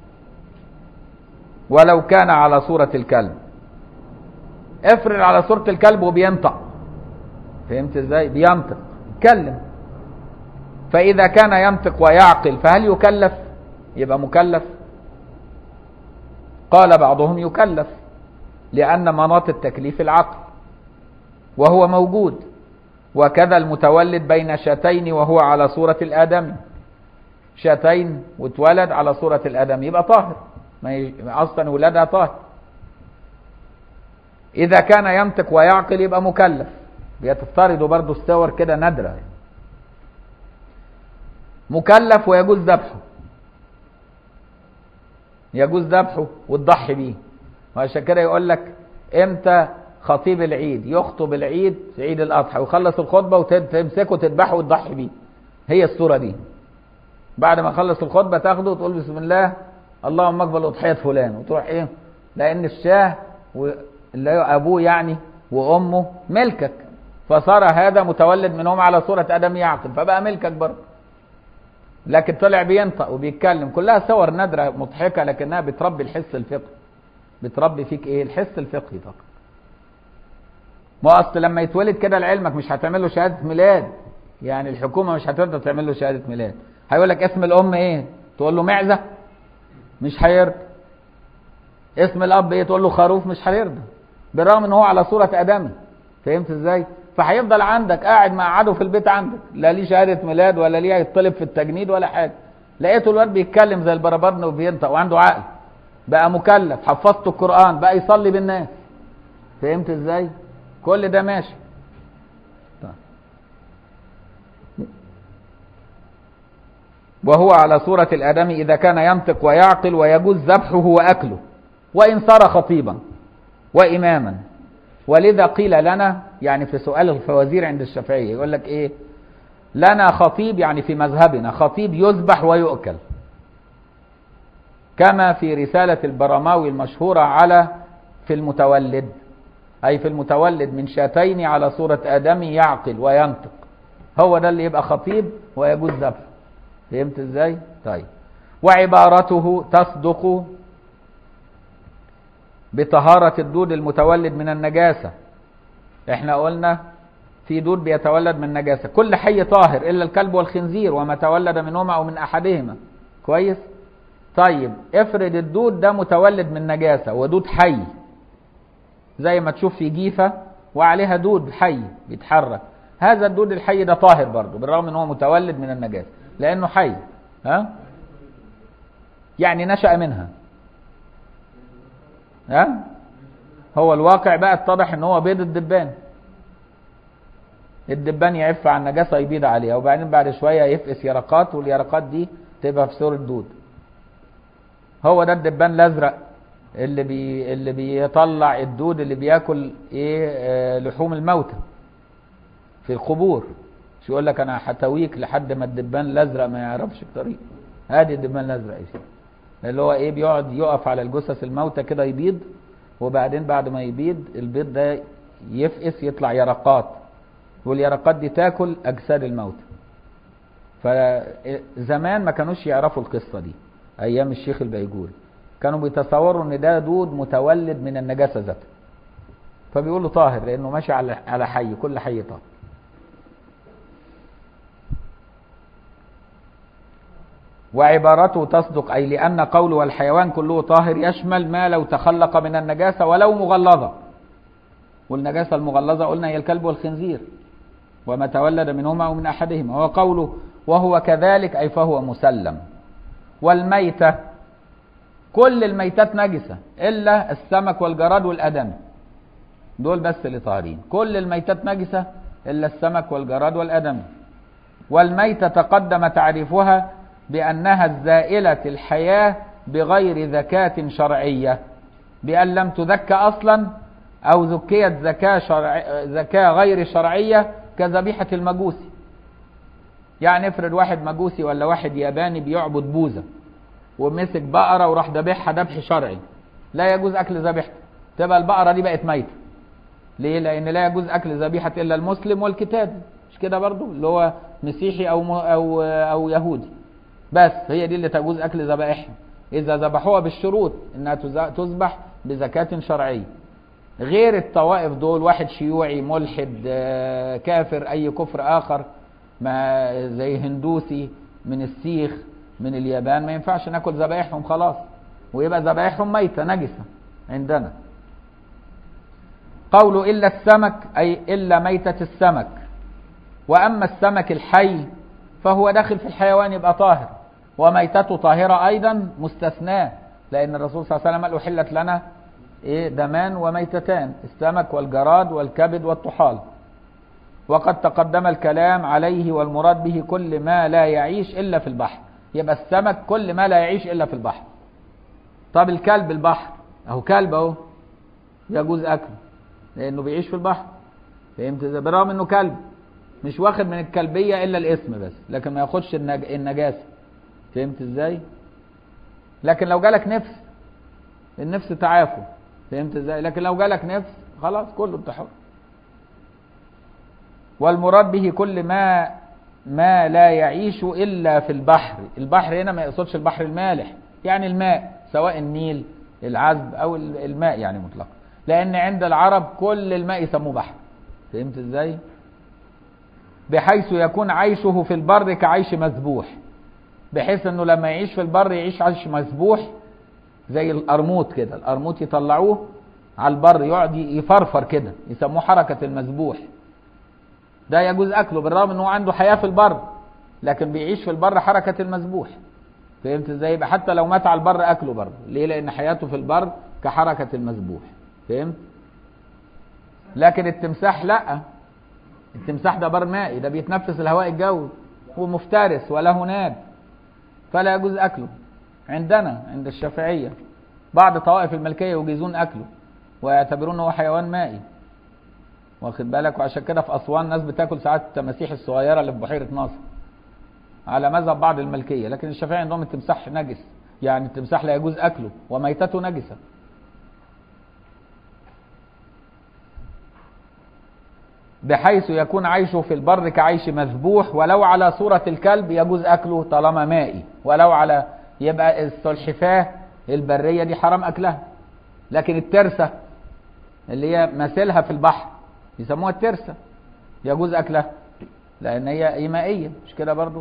A: ولو كان على صورة الكلب افرض على صورة الكلب وبينطق فهمت ازاي بينطق يتكلم فإذا كان ينطق ويعقل فهل يكلف يبقى مكلف قال بعضهم يكلف لأن مناط التكليف العقل وهو موجود وكذا المتولد بين شاتين وهو على صورة الآدم شاتين واتولد على صورة الآدم يبقى طاهر ما ي... أصلا ولادها طاهر إذا كان ينطق ويعقل يبقى مكلف بيتفترضوا برضه الصور كده نادرة مكلف ويجوز ذبحه يجوز ذبحه وتضحي بيه وعشان كده يقول لك امتى خطيب العيد يخطب العيد في عيد الاضحى ويخلص الخطبه وتمسكه تذبحه وتضحي بيه هي الصوره دي بعد ما خلص الخطبه تاخده وتقول بسم الله اللهم اقبل اضحيه فلان وتروح ايه لان الشاه و... اللي هو ابوه يعني وامه ملكك فصار هذا متولد منهم على صوره ادم يعقل فبقى ملكك برضه لكن طلع بينطق وبيتكلم كلها صور نادره مضحكه لكنها بتربي الحس الفقهي بتربي فيك ايه الحس الفقهي فقط ما اصل لما يتولد كده لعلمك مش هتعمل له شهاده ميلاد يعني الحكومه مش هترضى تعمل له شهاده ميلاد هيقول لك اسم الام ايه تقول له معزه مش هيرضى اسم الاب ايه تقول له خروف مش هيرضى بالرغم ان هو على صوره ادمي فهمت ازاي فهيفضل عندك قاعد مقعده في البيت عندك لا ليه شهاده ميلاد ولا ليه يطلب في التجنيد ولا حاجه لقيته الواد بيتكلم زي البربرن وبينطق وعنده عقل بقى مكلف حفظته القران بقى يصلي بالناس فهمت ازاي كل ده ماشي طيب. وهو على صورة الآدم إذا كان ينطق ويعقل ويجوز ذبحه وأكله وإن صار خطيبا وإماما ولذا قيل لنا يعني في سؤال الفوازير عند الشافعية يقول لك إيه لنا خطيب يعني في مذهبنا خطيب يذبح ويؤكل كما في رسالة البرماوي المشهورة على في المتولد أي في المتولد من شاتين على صورة آدم يعقل وينطق هو ده اللي يبقى خطيب ويجوز ذبحه فهمت ازاي؟ طيب وعبارته تصدق بطهارة الدود المتولد من النجاسة احنا قلنا في دود بيتولد من نجاسة كل حي طاهر إلا الكلب والخنزير وما تولد منهما أو من أحدهما كويس طيب افرض الدود ده متولد من نجاسة ودود حي زي ما تشوف في جيفة وعليها دود حي بيتحرك هذا الدود الحي ده طاهر برضه بالرغم ان هو متولد من النجاسة لانه حي ها يعني نشأ منها ها هو الواقع بقى اتضح ان هو بيض الدبان الدبان يعف على النجاسة يبيض عليها وبعدين بعد شوية يفقس يرقات واليرقات دي تبقى في صورة دود هو ده الدبان الازرق اللي بي اللي بيطلع الدود اللي بياكل ايه آه لحوم الموتى في القبور مش يقول لك انا هتويك لحد ما الدبان الازرق ما يعرفش الطريق ادي الدبان الازرق ايه اللي هو ايه بيقعد يقف على الجثث الموتى كده يبيض وبعدين بعد ما يبيض البيض ده يفقس يطلع يرقات واليرقات دي تاكل اجساد الموتى فزمان ما كانوش يعرفوا القصه دي ايام الشيخ البيجوري كانوا بيتصوروا ان ده دود متولد من النجاسه ذاتها فبيقولوا طاهر لانه ماشي على على حي كل حي طاهر وعبارته تصدق أي لأن قوله والحيوان كله طاهر يشمل ما لو تخلق من النجاسة ولو مغلظة والنجاسة المغلظة قلنا هي الكلب والخنزير وما تولد منهما أو من أحدهما وقوله وهو كذلك أي فهو مسلم والميتة كل الميتات نجسة إلا السمك والجراد والأدم دول بس اللي طاهرين كل الميتات نجسة إلا السمك والجراد والأدم والميتة تقدم تعريفها بأنها الزائلة الحياة بغير زكاة شرعية بأن لم تزكى أصلا أو زكيت زكاة, شرع... زكاة غير شرعية كذبيحة المجوسي يعني افرض واحد مجوسي ولا واحد ياباني بيعبد بوذا ومسك بقرة وراح ذبحها ذبح شرعي لا يجوز أكل ذبيحته تبقى البقرة دي بقت ميتة ليه؟ لأن لا يجوز أكل ذبيحة إلا المسلم والكتاب مش كده برضو اللي هو مسيحي او م- او او يهودي بس هي دي اللي تجوز اكل ذبائحهم اذا ذبحوها بالشروط انها تز- تذبح بزكاة شرعية غير الطوائف دول واحد شيوعي ملحد آه، كافر اي كفر اخر ما زي هندوسي من السيخ من اليابان ما ينفعش ناكل ذبائحهم خلاص ويبقى ذبائحهم ميتة نجسة عندنا قوله إلا السمك أي إلا ميتة السمك وأما السمك الحي فهو داخل في الحيوان يبقى طاهر وميتته طاهرة أيضا مستثناة لأن الرسول صلى الله عليه وسلم قال أحلت لنا إيه دمان وميتتان السمك والجراد والكبد والطحال وقد تقدم الكلام عليه والمراد به كل ما لا يعيش إلا في البحر يبقى السمك كل ما لا يعيش إلا في البحر طب الكلب البحر أهو كلب أهو يجوز أكله لأنه بيعيش في البحر فهمت ازاي؟ بالرغم إنه كلب مش واخد من الكلبية إلا الاسم بس لكن ما ياخدش النج... النجاسة فهمت ازاي؟ لكن لو جالك نفس النفس تعافوا فهمت ازاي؟ لكن لو جالك نفس خلاص كله انت حر والمراد به كل ما ما لا يعيش الا في البحر البحر هنا ما يقصدش البحر المالح يعني الماء سواء النيل العذب او الماء يعني مطلقا لان عند العرب كل الماء يسموه بحر فهمت ازاي بحيث يكون عيشه في البر كعيش مذبوح بحيث انه لما يعيش في البر يعيش عيش مذبوح زي القرموط كده القرموط يطلعوه على البر يقعد يفرفر كده يسموه حركة المذبوح ده يجوز اكله بالرغم انه عنده حياة في البر لكن بيعيش في البر حركة المذبوح فهمت ازاي يبقى حتى لو مات على البر اكله برضه ليه لان حياته في البر كحركة المذبوح فهمت لكن التمساح لا التمساح ده بر مائي ده بيتنفس الهواء الجوي ومفترس وله ناب فلا يجوز اكله عندنا عند الشافعية بعض طوائف الملكية يجيزون اكله ويعتبرونه هو حيوان مائي واخد بالك وعشان كده في اسوان ناس بتاكل ساعات التماسيح الصغيره اللي في بحيره ناصر على مذهب بعض الملكيه لكن الشافعيه عندهم التمساح نجس يعني التمساح لا يجوز اكله وميتته نجسه بحيث يكون عيشه في البر كعيش مذبوح ولو على صورة الكلب يجوز أكله طالما مائي ولو على يبقى السلحفاة البرية دي حرام أكلها لكن الترسة اللي هي مثلها في البحر يسموها الترسة يجوز أكلها لأن هي هي مائية مش كده برضو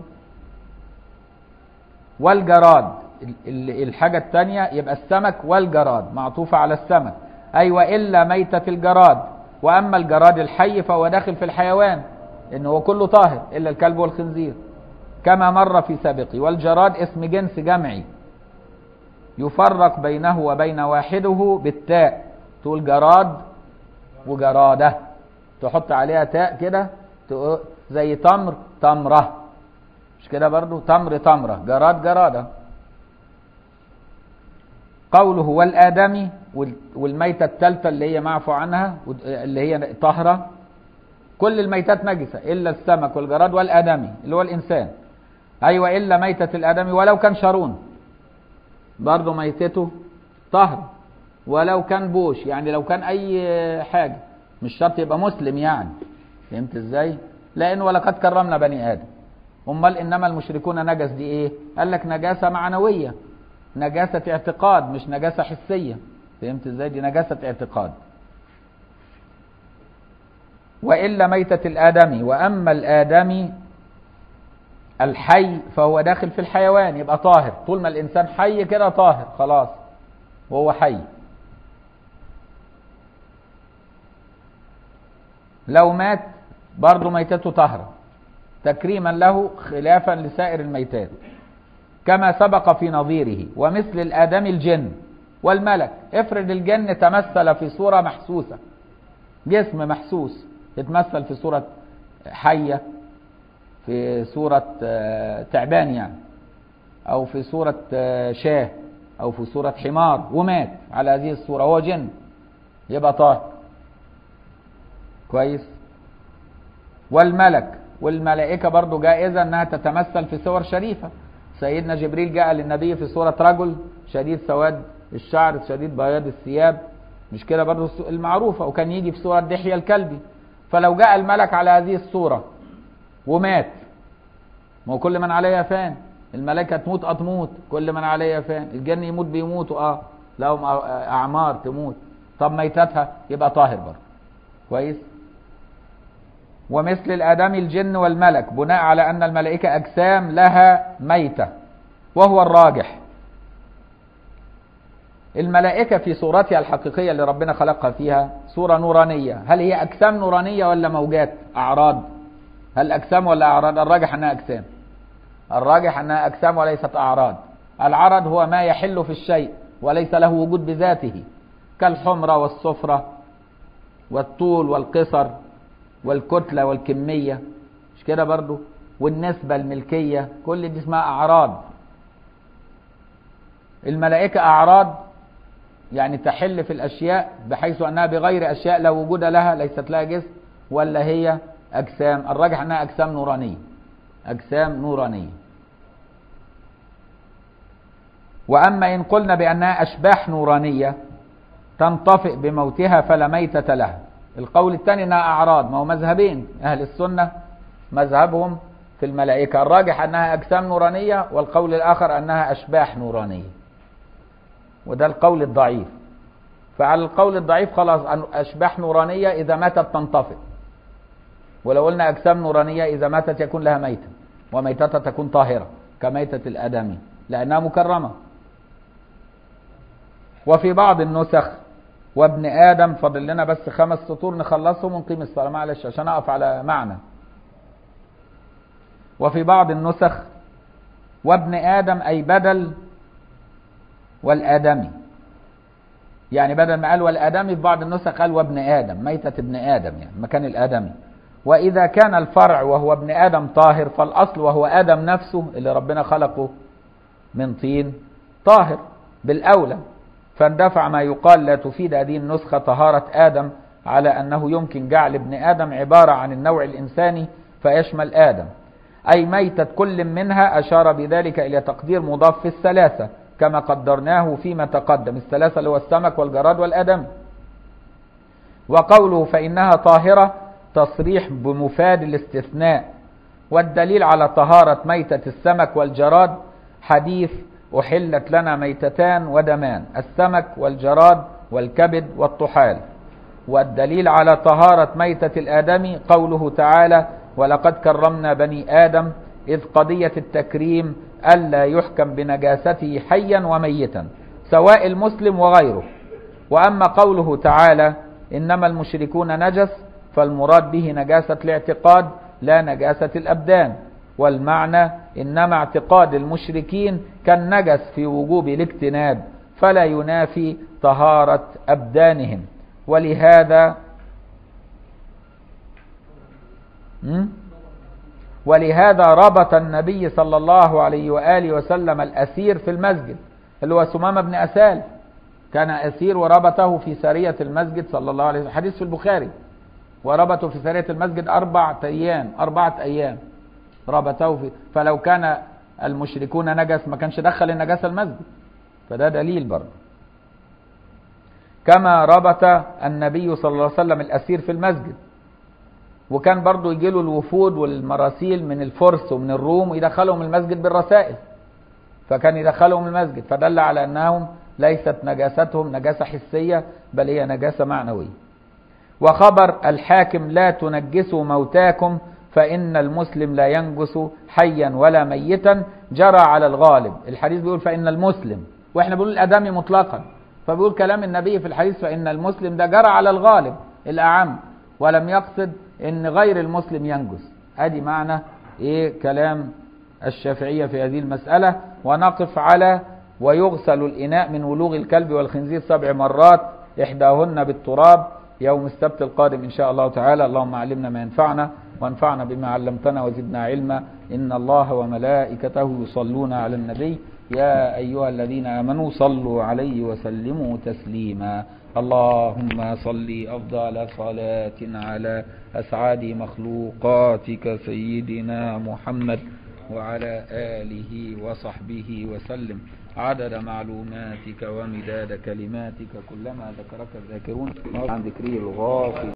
A: والجراد ال- ال- الحاجة التانية يبقى السمك والجراد معطوفة على السمك أيوة إلا ميتة الجراد وأما الجراد الحي فهو داخل في الحيوان إن هو كله طاهر إلا الكلب والخنزير كما مر في سابقه والجراد اسم جنس جمعي يفرق بينه وبين واحده بالتاء تقول جراد وجرادة تحط عليها تاء كده تق- زي تمر تمرة مش كده برضو تمر تمرة جراد جرادة قوله والآدمي وال- والميتة الثالثة اللي هي معفو عنها ود- اللي هي طهرة كل الميتات نجسة إلا السمك والجراد والآدمي اللي هو الإنسان أيوة إلا ميتة الآدمي ولو كان شارون برضه ميتته طهر ولو كان بوش يعني لو كان أي حاجة مش شرط يبقى مسلم يعني فهمت إزاي؟ لأن ولقد كرمنا بني آدم أمال إنما المشركون نجس دي إيه؟ قال لك نجاسة معنوية نجاسة اعتقاد مش نجاسة حسية فهمت ازاي دي نجاسة اعتقاد وإلا ميتة الآدمي وأما الآدمي الحي فهو داخل في الحيوان يبقى طاهر طول ما الإنسان حي كده طاهر خلاص وهو حي لو مات برضه ميتته طهرة تكريما له خلافا لسائر الميتات كما سبق في نظيره ومثل الآدم الجن والملك افرض الجن تمثل في صورة محسوسة جسم محسوس يتمثل في صورة حية في صورة آه، تعبان يعني أو في صورة آه، شاه أو في صورة حمار ومات على هذه الصورة هو جن يبقى طاهر كويس والملك والملائكة برضو جائزة أنها تتمثل في صور شريفة سيدنا جبريل جاء للنبي في صورة رجل شديد سواد الشعر شديد بياض الثياب مش كده برضو المعروفة وكان يجي في صورة دحية الكلبي فلو جاء الملك على هذه الصورة ومات ما هو كل من عليها فان الملائكة تموت اه تموت كل من عليها فان الجن يموت بيموتوا اه لهم اعمار تموت طب ميتتها يبقى طاهر برضه كويس ومثل الآدمي الجن والملك بناء على أن الملائكة أجسام لها ميتة وهو الراجح الملائكة في صورتها الحقيقية اللي ربنا خلقها فيها صورة نورانية هل هي أجسام نورانية ولا موجات أعراض هل أجسام ولا أعراض الراجح أنها أجسام الراجح أنها أجسام وليست أعراض العرض هو ما يحل في الشيء وليس له وجود بذاته كالحمرة والصفرة والطول والقصر والكتلة والكمية مش كده برضو والنسبة الملكية كل دي اسمها أعراض الملائكة أعراض يعني تحل في الأشياء بحيث أنها بغير أشياء لا وجود لها ليست لها جسم ولا هي أجسام الراجح أنها أجسام نورانية أجسام نورانية وأما إن قلنا بأنها أشباح نورانية تنطفئ بموتها فلا ميتة لها القول الثاني انها اعراض ما هو مذهبين اهل السنه مذهبهم في الملائكه الراجح انها اجسام نورانيه والقول الاخر انها اشباح نورانيه وده القول الضعيف فعلى القول الضعيف خلاص اشباح نورانيه اذا ماتت تنطفئ ولو قلنا اجسام نورانيه اذا ماتت يكون لها ميته وميتتها تكون طاهره كميته الادمي لانها مكرمه وفي بعض النسخ وابن ادم فاضل لنا بس خمس سطور نخلصهم ونقيم الصلاه معلش عشان اقف على معنى وفي بعض النسخ وابن ادم اي بدل والادمي يعني بدل ما قال والادمي في بعض النسخ قال وابن ادم ميتة ابن ادم يعني مكان الادمي واذا كان الفرع وهو ابن ادم طاهر فالاصل وهو ادم نفسه اللي ربنا خلقه من طين طاهر بالاولى فاندفع ما يقال لا تفيد هذه النسخة طهارة آدم على أنه يمكن جعل ابن آدم عبارة عن النوع الإنساني فيشمل آدم أي ميتة كل منها أشار بذلك إلى تقدير مضاف في الثلاثة كما قدرناه فيما تقدم الثلاثة اللي هو السمك والجراد والآدم وقوله فإنها طاهرة تصريح بمفاد الاستثناء والدليل على طهارة ميتة السمك والجراد حديث أحلت لنا ميتتان ودمان السمك والجراد والكبد والطحال والدليل على طهارة ميتة الآدمي قوله تعالى ولقد كرمنا بني آدم إذ قضية التكريم ألا يحكم بنجاسته حيا وميتا سواء المسلم وغيره وأما قوله تعالى إنما المشركون نجس فالمراد به نجاسة الاعتقاد لا نجاسة الأبدان والمعنى إنما اعتقاد المشركين كالنجس في وجوب الاجتناب فلا ينافي طهارة أبدانهم ولهذا ولهذا ربط النبي صلى الله عليه وآله وسلم الأسير في المسجد اللي هو سمامة بن أسال كان أسير وربطه في سارية المسجد صلى الله عليه وسلم حديث في البخاري وربطه في سارية المسجد أربعة أيام أربعة أيام ربطه في فلو كان المشركون نجس ما كانش دخل النجاسة المسجد فده دليل برضه كما ربط النبي صلى الله عليه وسلم الأسير في المسجد وكان برضه يجي له الوفود والمراسيل من الفرس ومن الروم ويدخلهم المسجد بالرسائل فكان يدخلهم المسجد فدل على أنهم ليست نجاستهم نجاسة حسية بل هي نجاسة معنوية وخبر الحاكم لا تنجسوا موتاكم فإن المسلم لا ينجس حيا ولا ميتا جرى على الغالب الحديث بيقول فإن المسلم وإحنا بنقول الأدمي مطلقا فبيقول كلام النبي في الحديث فإن المسلم ده جرى على الغالب الأعم ولم يقصد إن غير المسلم ينجس ادي معنى إيه كلام الشافعية في هذه المسألة ونقف على ويغسل الإناء من ولوغ الكلب والخنزير سبع مرات إحداهن بالتراب يوم السبت القادم إن شاء الله تعالى اللهم علمنا ما ينفعنا وانفعنا بما علمتنا وزدنا علما إن الله وملائكته يصلون على النبي يا أيها الذين آمنوا صلوا عليه وسلموا تسليما اللهم صل أفضل صلاة على أسعد مخلوقاتك سيدنا محمد وعلى آله وصحبه وسلم عدد معلوماتك ومداد كلماتك كلما ذكرك الذاكرون عن ذكره الغافل